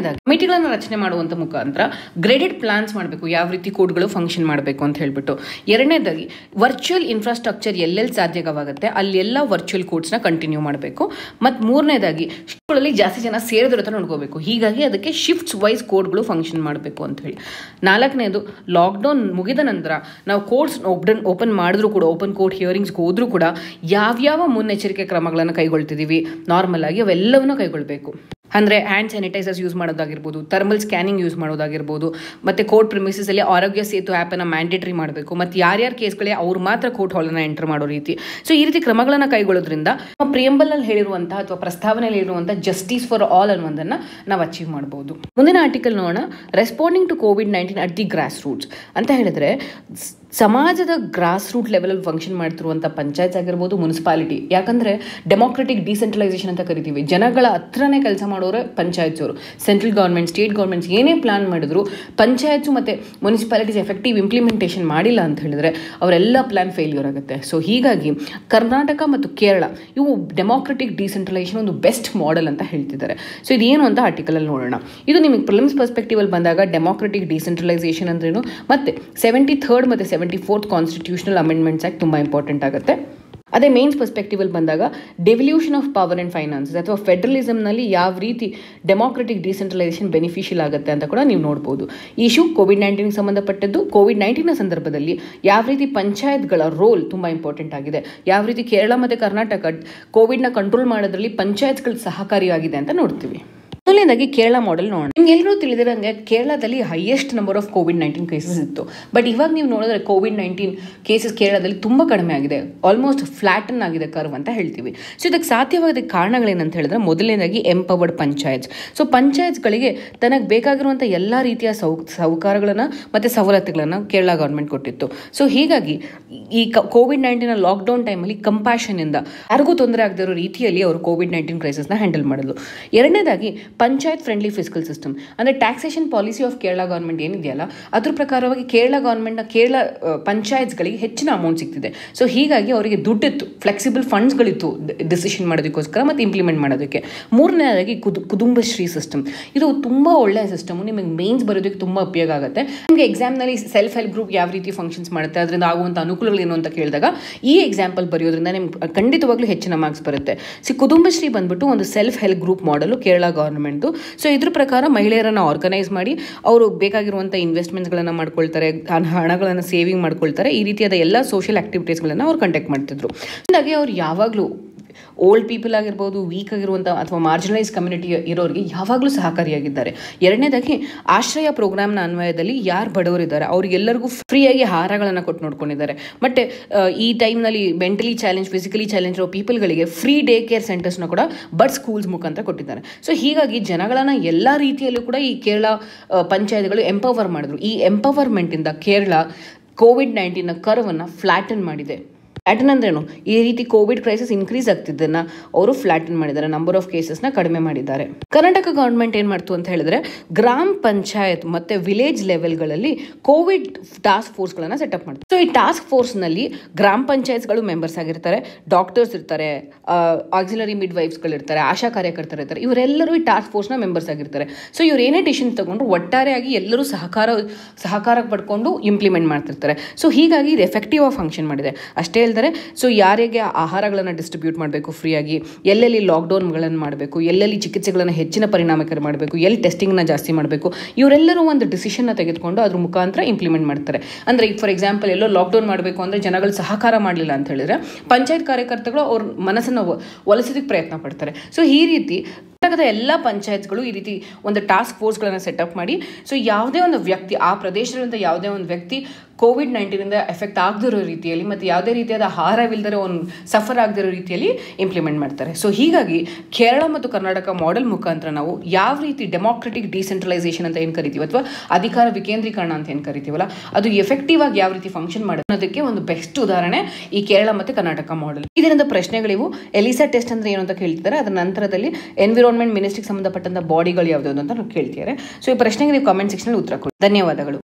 ನೀತಿಗಳನ್ನು ರಚನೆ ಮಾಡುವಂಥ ಮುಖಾಂತರ ಗ್ರೇಡೆಡ್ ಪ್ಲಾನ್ಸ್ ಮಾಡಬೇಕು ಯಾವ ರೀತಿ ಕೋಡ್ಗಳು ಫಂಕ್ಷನ್ ಮಾಡಬೇಕು ಅಂತ ಹೇಳ್ಬಿಟ್ಟು ಎರಡನೇದಾಗಿ ವರ್ಚುವಲ್ ಇನ್ಫ್ರಾಸ್ಟ್ರಕ್ಚರ್ ಎಲ್ಲೆಲ್ಲಿ ಸಾಧ್ಯವಾಗುತ್ತೆ ಅಲ್ಲೆಲ್ಲ ವರ್ಚುವಲ್ ಕೋಡ್ಸ್ನ ಕಂಟಿನ್ಯೂ ಮಾಡಬೇಕು ಮತ್ತು ಮೂರನೇದಾಗಿ ಶಿಫ್ಟ್ಗಳಲ್ಲಿ ಜಾಸ್ತಿ ಜನ ಸೇರಿದ್ರ ಹತ್ರ ನೋಡ್ಕೋಬೇಕು ಹೀಗಾಗಿ ಅದಕ್ಕೆ ಶಿಫ್ಟ್ಸ್ ವೈಸ್ ಕೋಡ್ಗಳು ಫಂಕ್ಷನ್ ಮಾಡಬೇಕು ಅಂತ ಹೇಳಿ ನಾಲ್ಕನೇದು ಲಾಕ್ಡೌನ್ ಮುಗಿದ ನಂತರ ನಾವು ಕೋರ್ಸ್ ಓಪನ್ ಓಪನ್ ಮಾಡಿದ್ರು ಕೂಡ ಓಪನ್ ಕೋರ್ಟ್ ಹಿಯರಿಂಗ್ಸ್ಗೆ ಹೋದ್ರೂ ಕೂಡ ಯಾವ್ಯಾವ ಮುನ್ನೆಚ್ಚರಿಕೆ ಕ್ರಮಗಳನ್ನು ಕೈಗೊಳ್ತಿದ್ದೀವಿ ನಾರ್ಮಲ್ ಆಗಿ ಅವೆಲ್ಲವನ್ನೂ ಕೈಗೊಳ್ಳಬೇಕು ಅಂದರೆ ಹ್ಯಾಂಡ್ ಸ್ಯಾನಿಟೈಸರ್ಸ್ ಯೂಸ್ ಮಾಡೋದಾಗಿರ್ಬೋದು ಥರ್ಮಲ್ ಸ್ಕ್ಯಾನಿಂಗ್ ಯೂಸ್ ಮಾಡೋದಾಗಿರ್ಬೋದು ಮತ್ತು ಕೋರ್ಟ್ ಪ್ರಿಮಿಸಲ್ಲಿ ಆರೋಗ್ಯ ಸೇತು ಆ್ಯಪನ್ನು ಮ್ಯಾಂಡೇಟ್ರಿ ಮಾಡಬೇಕು ಮತ್ತು ಯಾರ್ಯಾರ ಕೇಸ್ಗಳೇ ಅವ್ರು ಮಾತ್ರ ಕೋರ್ಟ್ ಹಾಲನ್ನು ಎಂಟರ್ ಮಾಡೋ ರೀತಿ ಸೊ ಈ ರೀತಿ ಕ್ರಮಗಳನ್ನು ಕೈಗೊಳ್ಳೋದ್ರಿಂದ ನಮ್ಮ ಪ್ರಿಯಂಬಲಲ್ಲಿ ಹೇಳಿರುವಂತಹ ಅಥವಾ ಪ್ರಸ್ತಾವನೆಯಲ್ಲಿ ಇರುವಂತಹ ಜಸ್ಟಿಸ್ ಫಾರ್ ಆಲ್ ಅನ್ನೋದನ್ನು ನಾವು ಅಚೀವ್ ಮಾಡ್ಬೋದು ಮುಂದಿನ ಆರ್ಟಿಕಲ್ ನೋಡೋಣ responding to Covid nineteen at the grass roots ಅಂತ ಹೇಳಿದ್ರೆ ಸ್- ಸಮಾಜದ ಗ್ರಾಸ್ ರೂಟ್ ಲೆವೆಲಲ್ಲಿ ಫಂಕ್ಷನ್ ಮಾಡ್ತಿರುವಂಥ ಪಂಚಾಯತ್ ಆಗಿರ್ಬೋದು ಮುನ್ಸಿಪಾಲಿಟಿ ಯಾಕಂದರೆ ಡೆಮೋಕ್ರೆಟಿಕ್ ಡಿಸೆಂಟ್ರಲೈಸೇಷನ್ ಅಂತ ಕರಿತೀವಿ ಜನಗಳ ಹತ್ರನೇ ಕೆಲಸ ಮಾಡೋರೆ ಪಂಚಾಯತ್ಸ್ ಅವರು ಸೆಂಟ್ರಲ್ ಗೌರ್ಮೆಂಟ್ ಸ್ಟೇಟ್ ಗೌರ್ಮೆಂಟ್ಸ್ ಏನೇ ಪ್ಲಾನ್ ಮಾಡಿದ್ರು ಪಂಚಾಯತ್ಸು ಮತ್ತು ಮುನ್ಸಿಪಾಲಿಟೀಸ್ ಎಫೆಕ್ಟಿವ್ ಇಂಪ್ಲಿಮೆಂಟೇಷನ್ ಮಾಡಿಲ್ಲ ಅಂತ ಹೇಳಿದ್ರೆ ಅವರೆಲ್ಲ ಪ್ಲಾನ್ ಫೇಲ್ಯೂರ್ ಆಗುತ್ತೆ ಸೊ ಹೀಗಾಗಿ ಕರ್ನಾಟಕ ಮತ್ತು ಕೇರಳ ಇವು ಡೆಮೋಕ್ರೆಟಿಕ್ ಡಿಸೆಂಟ್ರಲೈಸೇಷನ್ ಒಂದು ಬೆಸ್ಟ್ ಮಾಡೆಲ್ ಅಂತ ಹೇಳ್ತಿದ್ದಾರೆ ಸೊ ಇದೇನು ಅಂತ ಆರ್ಟಿಕಲಲ್ಲಿ ನೋಡೋಣ ಇದು ನಿಮಗೆ ಪ್ರಿಲಿಮ್ಸ್ ಪರ್ಸ್ಪೆಕ್ಟಿವಲ್ಲಿ ಬಂದಾಗ ಡೆಮೋಕ್ರೆಟಿಕ್ ಡಿಸೆಂಟ್ರಲೈಸೇಷನ್ ಅಂದ್ರೇನು ಮತ್ತು ಸೆವೆಂಟಿ ಥರ್ಡ್ ಮತ್ತು seventy fourth constitutional amendments act ತುಂಬ ಇಂಪಾರ್ಟೆಂಟ್ ಆಗುತ್ತೆ ಅದೇ ಮೇನ್ಸ್ ಪರ್ಸ್ಪೆಕ್ಟಿವಲ್ಲಿ ಬಂದಾಗ devolution of power and finances ಅಥವಾ ಫೆಡರಲಿಸಮ್ನಲ್ಲಿ ಯಾವ ರೀತಿ ಡೆಮೋಕ್ರೆಟಿಕ್ ಡಿಸೆಂಟ್ರಲೈಸೇಷನ್ ಬೆನಿಫಿಷಿಯಲ್ ಆಗುತ್ತೆ ಅಂತ ಕೂಡ ನೀವು ನೋಡ್ಬೋದು ಈ ಇಶ್ಯೂ ಕೋವಿಡ್ ನೈನ್ಟೀನ್ಗೆ ಸಂಬಂಧಪಟ್ಟದ್ದು ಕೋವಿಡ್ ನೈನ್ಟೀನ್ನ ಸಂದರ್ಭದಲ್ಲಿ ಯಾವ ರೀತಿ ಪಂಚಾಯತ್ಗಳ ರೋಲ್ ತುಂಬ ಇಂಪಾರ್ಟೆಂಟ್ ಆಗಿದೆ ಯಾವ ರೀತಿ ಕೇರಳ ಮತ್ತು ಕರ್ನಾಟಕ ಕೋವಿಡ್ನ ಕಂಟ್ರೋಲ್ ಮಾಡೋದ್ರಲ್ಲಿ ಪಂಚಾಯತ್ಗಳು ಸಹಕಾರಿಯಾಗಿದೆ ಅಂತ ನೋಡ್ತೀವಿ ಮೊದಲನೇದಾಗಿ ಕೇರಳ ಮಾಡೆಲ್ ನೋಡೋಣ ನಿಮ್ಗೆ ಎಲ್ಲರೂ ತಿಳಿದಿರಂಗೆ ಕೇರಳದಲ್ಲಿ highest number of Covid nineteen cases ಇತ್ತು ಬಟ್ ಇವಾಗ ನೀವು ನೋಡಿದ್ರೆ ಕೋವಿಡ್ ನೈನ್ಟೀನ್ ಕೇಸಸ್ ಕೇರಳದಲ್ಲಿ ತುಂಬ ಕಡಿಮೆ ಆಗಿದೆ ಆಲ್ಮೋಸ್ಟ್ ಫ್ಲಾಟನ್ ಆಗಿದೆ ಕರ್ವ್ ಅಂತ ಹೇಳ್ತೀವಿ ಸೊ ಇದಕ್ಕೆ ಸಾಧ್ಯವಾದ ಕಾರಣಗಳೇನಂತ ಹೇಳಿದ್ರೆ ಮೊದಲನೇದಾಗಿ ಎಂಪವರ್ಡ್ ಪಂಚಾಯತ್ಸ್ ಸೊ ಪಂಚಾಯತ್ಗಳಿಗೆ ತನಗೆ ಬೇಕಾಗಿರುವಂಥ ಎಲ್ಲ ರೀತಿಯ ಸೌ ಸೌಕರ್ಯಗಳನ್ನು ಮತ್ತು ಸವಲತ್ತುಗಳನ್ನು ಕೇರಳ ಗೌರ್ಮೆಂಟ್ ಕೊಟ್ಟಿತ್ತು ಸೊ ಹೀಗಾಗಿ ಈ ಕೋವಿಡ್ ನೈನ್ಟೀನ್ ಲಾಕ್ಡೌನ್ ಟೈಮಲ್ಲಿ ಕಂಪ್ಯಾಷನಿಂದ ಯಾರಿಗೂ ತೊಂದರೆ ಆಗದಿರೋ ರೀತಿಯಲ್ಲಿ ಅವರು ಕೋವಿಡ್ ನೈನ್ಟೀನ್ ಕ್ರೈಸಿಸ್ನ ಹ್ಯಾಂಡಲ್ ಮಾಡಿದ್ರು ಎರಡನೇದಾಗಿ ಪಂಚಾಯತ್ ಫ್ರೆಂಡ್ಲಿ ಫಿಸಿಕಲ್ ಸಿಸ್ಟಮ್ ಅಂದರೆ taxation policy of Kerala government ಏನಿದೆಯಲ್ಲ ಅದ್ರ ಪ್ರಕಾರವಾಗಿ ಕೇರಳ ಗೌರ್ಮೆಂಟ್ನ ಕೇರಳ ಪಂಚಾಯತ್ಸ್ಗಳಿಗೆ ಹೆಚ್ಚಿನ ಅಮೌಂಟ್ ಸಿಗ್ತಿದೆ ಸೊ ಹೀಗಾಗಿ ಅವರಿಗೆ ದುಡ್ಡಿತ್ತು ಫ್ಲೆಕ್ಸಿಬಲ್ ಫಂಡ್ಸ್ಗಳಿತ್ತು ಡಿಸಿಷನ್ ಮಾಡೋದಕ್ಕೋಸ್ಕರ ಮತ್ತು ಇಂಪ್ಲಿಮೆಂಟ್ ಮಾಡೋದಕ್ಕೆ ಮೂರನೇದಾಗಿ ಕುದು ಕುಟುಂಬಶ್ರೀ ಸಿಸ್ಟಮ್ ಇದು ತುಂಬ ಒಳ್ಳೆಯ ಸಿಸ್ಟಮು ನಿಮಗೆ ಮೇನ್ಸ್ ಬರೋದಕ್ಕೆ ತುಂಬ ಉಪಯೋಗ ಆಗುತ್ತೆ ನಿಮಗೆ ಎಕ್ಸಾಮ್ನಲ್ಲಿ ಸೆಲ್ಫ್ ಹೆಲ್ಪ್ ಗ್ರೂಪ್ ಯಾವ ರೀತಿ ಫಂಕ್ಷನ್ಸ್ ಮಾಡುತ್ತೆ ಅದರಿಂದ ಆಗುವಂಥ ಅನುಕೂಲಗಳು ಏನು ಅಂತ ಕೇಳಿದಾಗ ಈ ಎಕ್ಸಾಂಪಲ್ ಬರೆಯೋದ್ರಿಂದ ನಿಮ್ಗೆ ಖಂಡಿತವಾಗ್ಲೂ ಹೆಚ್ಚಿನ ಮಾರ್ಕ್ಸ್ ಬರುತ್ತೆ ಸಿ ಕುಟುಂಬಶ್ರೀ ಬಂದ್ಬಿಟ್ಟು ಒಂದು ಸೆಲ್ಫ್ ಹೆಲ್ಪ್ ಗ್ರೂಪ್ ಮಾಡಲು ಕೇರಳ ಗೌರ್ಮೆಂಟ್ದು ಸೊ ಇದ್ರ ಪ್ರಕಾರ ಮಹಿಳೆಯರನ್ನು ಆರ್ಗನೈಸ್ ಮಾಡಿ ಅವರು ಬೇಕಾಗಿರುವಂಥ ಇನ್ವೆಸ್ಟ್ಮೆಂಟ್ಸ್ಗಳನ್ನು ಮಾಡ್ಕೊಳ್ತಾರೆ ಹಣ- ಹಣಗಳನ್ನು ಸೇವಿಂಗ್ ಮಾಡ್ಕೊಳ್ತಾರೆ ಈ ರೀತಿಯಾದ ಎಲ್ಲ ಸೋಷಿಯಲ್ ಆಕ್ಟಿವಿಟೀಸ್ಗಳನ್ನು ಅವ್ರು ಕಂಡಕ್ಟ್ ಮಾಡ್ತಿದ್ರು ಹಾಗಾಗಿ ಅವ್ರು ಯಾವಾಗಲೂ ಓಲ್ಡ್ ಪೀಪಲ್ ಆಗಿರ್ಬೋದು ವೀಕ್ ಆಗಿರುವಂಥ ಅಥವಾ ಮಾರ್ಜಿನಲೈಸ್ ಕಮ್ಯುನಿಟಿ ಇರೋರಿಗೆ ಯಾವಾಗಲೂ ಸಹಕಾರಿಯಾಗಿದ್ದಾರೆ ಎರಡನೇದಾಗಿ ಆಶ್ರಯ ಪ್ರೋಗ್ರಾಮ್ನ ಅನ್ವಯದಲ್ಲಿ ಯಾರು ಬಡವರಿದ್ದಾರೆ ಅವ್ರಿಗೆಲ್ಲರಿಗೂ ಫ್ರೀಯಾಗಿ ಆಹಾರಗಳನ್ನು ಕೊಟ್ಟು ನೋಡ್ಕೊಂಡಿದ್ದಾರೆ ಮತ್ತು ಈ ಟೈಮ್ನಲ್ಲಿ ಮೆಂಟಲಿ ಚಾಲೆಂಜ್ ಫಿಸಿಕಲಿ ಚಾಲೆಂಜ್ ಇರೋ ಪೀಪಲ್ಗಳಿಗೆ ಫ್ರೀ ಡೇ ಕೇರ್ ಸೆಂಟರ್ಸ್ನ ಕೂಡ ಬಡ್ ಸ್ಕೂಲ್ಸ್ ಮುಖಾಂತರ ಕೊಟ್ಟಿದ್ದಾರೆ ಸೊ ಹೀಗಾಗಿ ಜನಗಳನ್ನು ಎಲ್ಲ ರೀತಿಯಲ್ಲೂ ಕೂಡ ಈ ಕೇರಳ ಆ, ಪಂಚಾಯತ್ಗಳು ಎಂಪವರ್ ಮಾಡಿದ್ರು ಈ ಎಂಪವರ್ಮೆಂಟಿಂದ ಕೇರಳ ಕೋವಿಡ್ ನೈನ್ಟೀನ್ನ ಕರ್ವನ್ನು ಫ್ಲಾಟನ್ ಮಾಡಿದೆ ಫ್ಲಾಟನ್ ಅಂದ್ರೇನು ಈ ರೀತಿ ಕೋವಿಡ್ ಕ್ರೈಸಿಸ್ ಇನ್ಕ್ರೀಸ್ ಆಗ್ತಿದ್ದನ್ನ ಅವರು ಫ್ಲಾಟನ್ ಮಾಡಿದ್ದಾರೆ ನಂಬರ್ ಆಫ್ ಕೇಸಸ್ನ ಕಡಿಮೆ ಮಾಡಿದ್ದಾರೆ ಕರ್ನಾಟಕ ಗೌರ್ಮೆಂಟ್ ಏನು ಮಾಡ್ತು ಅಂತ ಹೇಳಿದ್ರೆ ಗ್ರಾಮ ಪಂಚಾಯತ್ ಮತ್ತೆ ವಿಲೇಜ್ ಲೆವೆಲ್ಗಳಲ್ಲಿ ಕೋವಿಡ್ ಟಾಸ್ಕ್ ಫೋರ್ಸ್ಗಳನ್ನು ಸೆಟಪ್ ಮಾಡ್ತಾರೆ ಸೊ ಈ ಟಾಸ್ಕ್ ಫೋರ್ಸ್ನಲ್ಲಿ ಗ್ರಾಮ ಪಂಚಾಯತ್ಗಳು ಮೆಂಬರ್ಸ್ ಆಗಿರ್ತಾರೆ ಡಾಕ್ಟರ್ಸ್ ಇರ್ತಾರೆ ಆಕ್ಸಿಲರಿ ಮಿಡ್ ವೈಫ್ಸ್ಗಳು ಇರ್ತಾರೆ ಆಶಾ ಕಾರ್ಯಕರ್ತರು ಇರ್ತಾರೆ ಇವರೆಲ್ಲರೂ ಈ ಟಾಸ್ಕ್ ಫೋರ್ಸ್ನ ಮೆಂಬರ್ಸ್ ಆಗಿರ್ತಾರೆ ಸೊ ಇವ್ರು ಏನೇ ಡಿಸಿಷನ್ ತಗೊಂಡ್ರು ಒಟ್ಟಾರೆಯಾಗಿ ಎಲ್ಲರೂ ಸಹಕಾರ ಸಹಕಾರ ಪಡ್ಕೊಂಡು ಇಂಪ್ಲಿಮೆಂಟ್ ಮಾಡ್ತಿರ್ತಾರೆ ಸೊ ಹೀಗಾಗಿ ಇದು ಎಫೆಕ್ಟಿವ್ ಆಗಿ ಫಂಕ್ಷನ್ ಮಾಡಿದೆ ಅಷ್ಟೇ ಅಲ್ಲದೆ ಸೊ ಯಾರಿಗೆ ಆಹಾರಗಳನ್ನು ಡಿಸ್ಟ್ರಿಬ್ಯೂಟ್ ಮಾಡಬೇಕು ಫ್ರೀಯಾಗಿ ಎಲ್ಲೆಲ್ಲಿ ಲಾಕ್ಡೌನ್ಗಳನ್ನು ಮಾಡಬೇಕು ಎಲ್ಲೆಲ್ಲಿ ಚಿಕಿತ್ಸೆಗಳನ್ನು ಹೆಚ್ಚಿನ ಪರಿಣಾಮಕಾರಿ ಮಾಡಬೇಕು ಎಲ್ಲಿ ಟೆಸ್ಟಿಂಗ್ನ ಜಾಸ್ತಿ ಮಾಡಬೇಕು ಇವರೆಲ್ಲರೂ ಒಂದು ಡಿಸಿಷನ್ನ ತೆಗೆದುಕೊಂಡು ಅದ್ರ ಮುಖಾಂತರ ಇಂಪ್ಲಿಮೆಂಟ್ ಮಾಡ್ತಾರೆ ಅಂದರೆ ಈಗ ಫಾರ್ ಎಕ್ಸಾಂಪಲ್ ಎಲ್ಲೋ ಲಾಕ್ಡೌನ್ ಮಾಡಬೇಕು ಅಂದರೆ ಜನಗಳು ಸಹಕಾರ ಮಾಡಲಿಲ್ಲ ಅಂತ ಹೇಳಿದ್ರೆ ಪಂಚಾಯತ್ ಕಾರ್ಯಕರ್ತಗಳು ಅವ್ರ ಮನಸ್ಸನ್ನು ಒ- ಒಲಿಸೋದಕ್ಕೆ ಪ್ರಯತ್ನ ಪಡ್ತಾರೆ ಸೊ ಈ ರೀತಿ ಕರ್ನಾಟಕದ ಎಲ್ಲ ಪಂಚಾಯತ್ಗಳು ಈ ರೀತಿ ಒಂದು ಟಾಸ್ಕ್ ಫೋರ್ಸ್ಗಳನ್ನು ಸೆಟಪ್ ಮಾಡಿ ಸೊ ಯಾವುದೇ ಒಂದು ವ್ಯಕ್ತಿ ಆ ಪ್ರದೇಶದಿಂದ ಯಾವುದೇ ಒಂದು ವ್ಯಕ್ತಿ ಕೋವಿಡ್ ನೈನ್ಟೀನಿಂದ ಎಫೆಕ್ಟ್ ಆಗದಿರೋ ರೀತಿಯಲ್ಲಿ ಮತ್ತು ಯಾವುದೇ ರೀತಿಯಾದ ಆಹಾರವಿಲ್ಲದರೆ ಒಂದು ಸಫರ್ ಆಗದಿರೋ ರೀತಿಯಲ್ಲಿ ಇಂಪ್ಲಿಮೆಂಟ್ ಮಾಡ್ತಾರೆ ಸೊ ಹೀಗಾಗಿ ಕೇರಳ ಮತ್ತು ಕರ್ನಾಟಕ ಮಾಡೆಲ್ ಮುಖಾಂತರ ನಾವು ಯಾವ ರೀತಿ ಡೆಮೋಕ್ರೆಟಿಕ್ ಡಿಸೆಂಟ್ರಲೈಸೇಷನ್ ಅಂತ ಏನು ಕರಿತೀವಿ ಅಥವಾ ಅಧಿಕಾರ ವಿಕೇಂದ್ರೀಕರಣ ಅಂತ ಏನು ಕರಿತೀವಲ್ಲ ಅದು ಎಫೆಕ್ಟಿವ್ ಆಗಿ ಯಾವ ರೀತಿ ಫಂಕ್ಷನ್ ಮಾಡೋದು ಅನ್ನೋದಕ್ಕೆ ಒಂದು ಬೆಸ್ಟ್ ಉದಾಹರಣೆ ಈ ಕೇರಳ ಮತ್ತು ಕರ್ನಾಟಕ ಮಾಡೆಲ್ ಇದರಿಂದ ಪ್ರಶ್ನೆಗಳಿವು ಎಲಿಸಾ ಟೆಸ್ಟ್ ಅಂದ್ರೆ ಏನು ಅಂತ ಕೇಳ್ತಿದ್ದಾರೆ ಅದರ ನಂತರದಲ್ಲಿ ಎನ್ವಿರಾನ್ಮೆಂಟ್ ಮಿನಿಸ್ಟ್ರಿಗೆ ಸಂಬಂಧಪಟ್ಟಂತ ಬಾಡಿಗಳು ಯಾವ್ದು ಅಂತ ಕೇಳ್ತಿದ್ದಾರೆ ಸೊ ಈ ಪ್ರಶ್ನೆಗೆ ನೀವು ಕಾಮೆಂಟ್ ಸೆಕ್ಷನ್ ಉತ್ತರ ಕೊಡಿ ಧನ್ಯವಾದಗಳು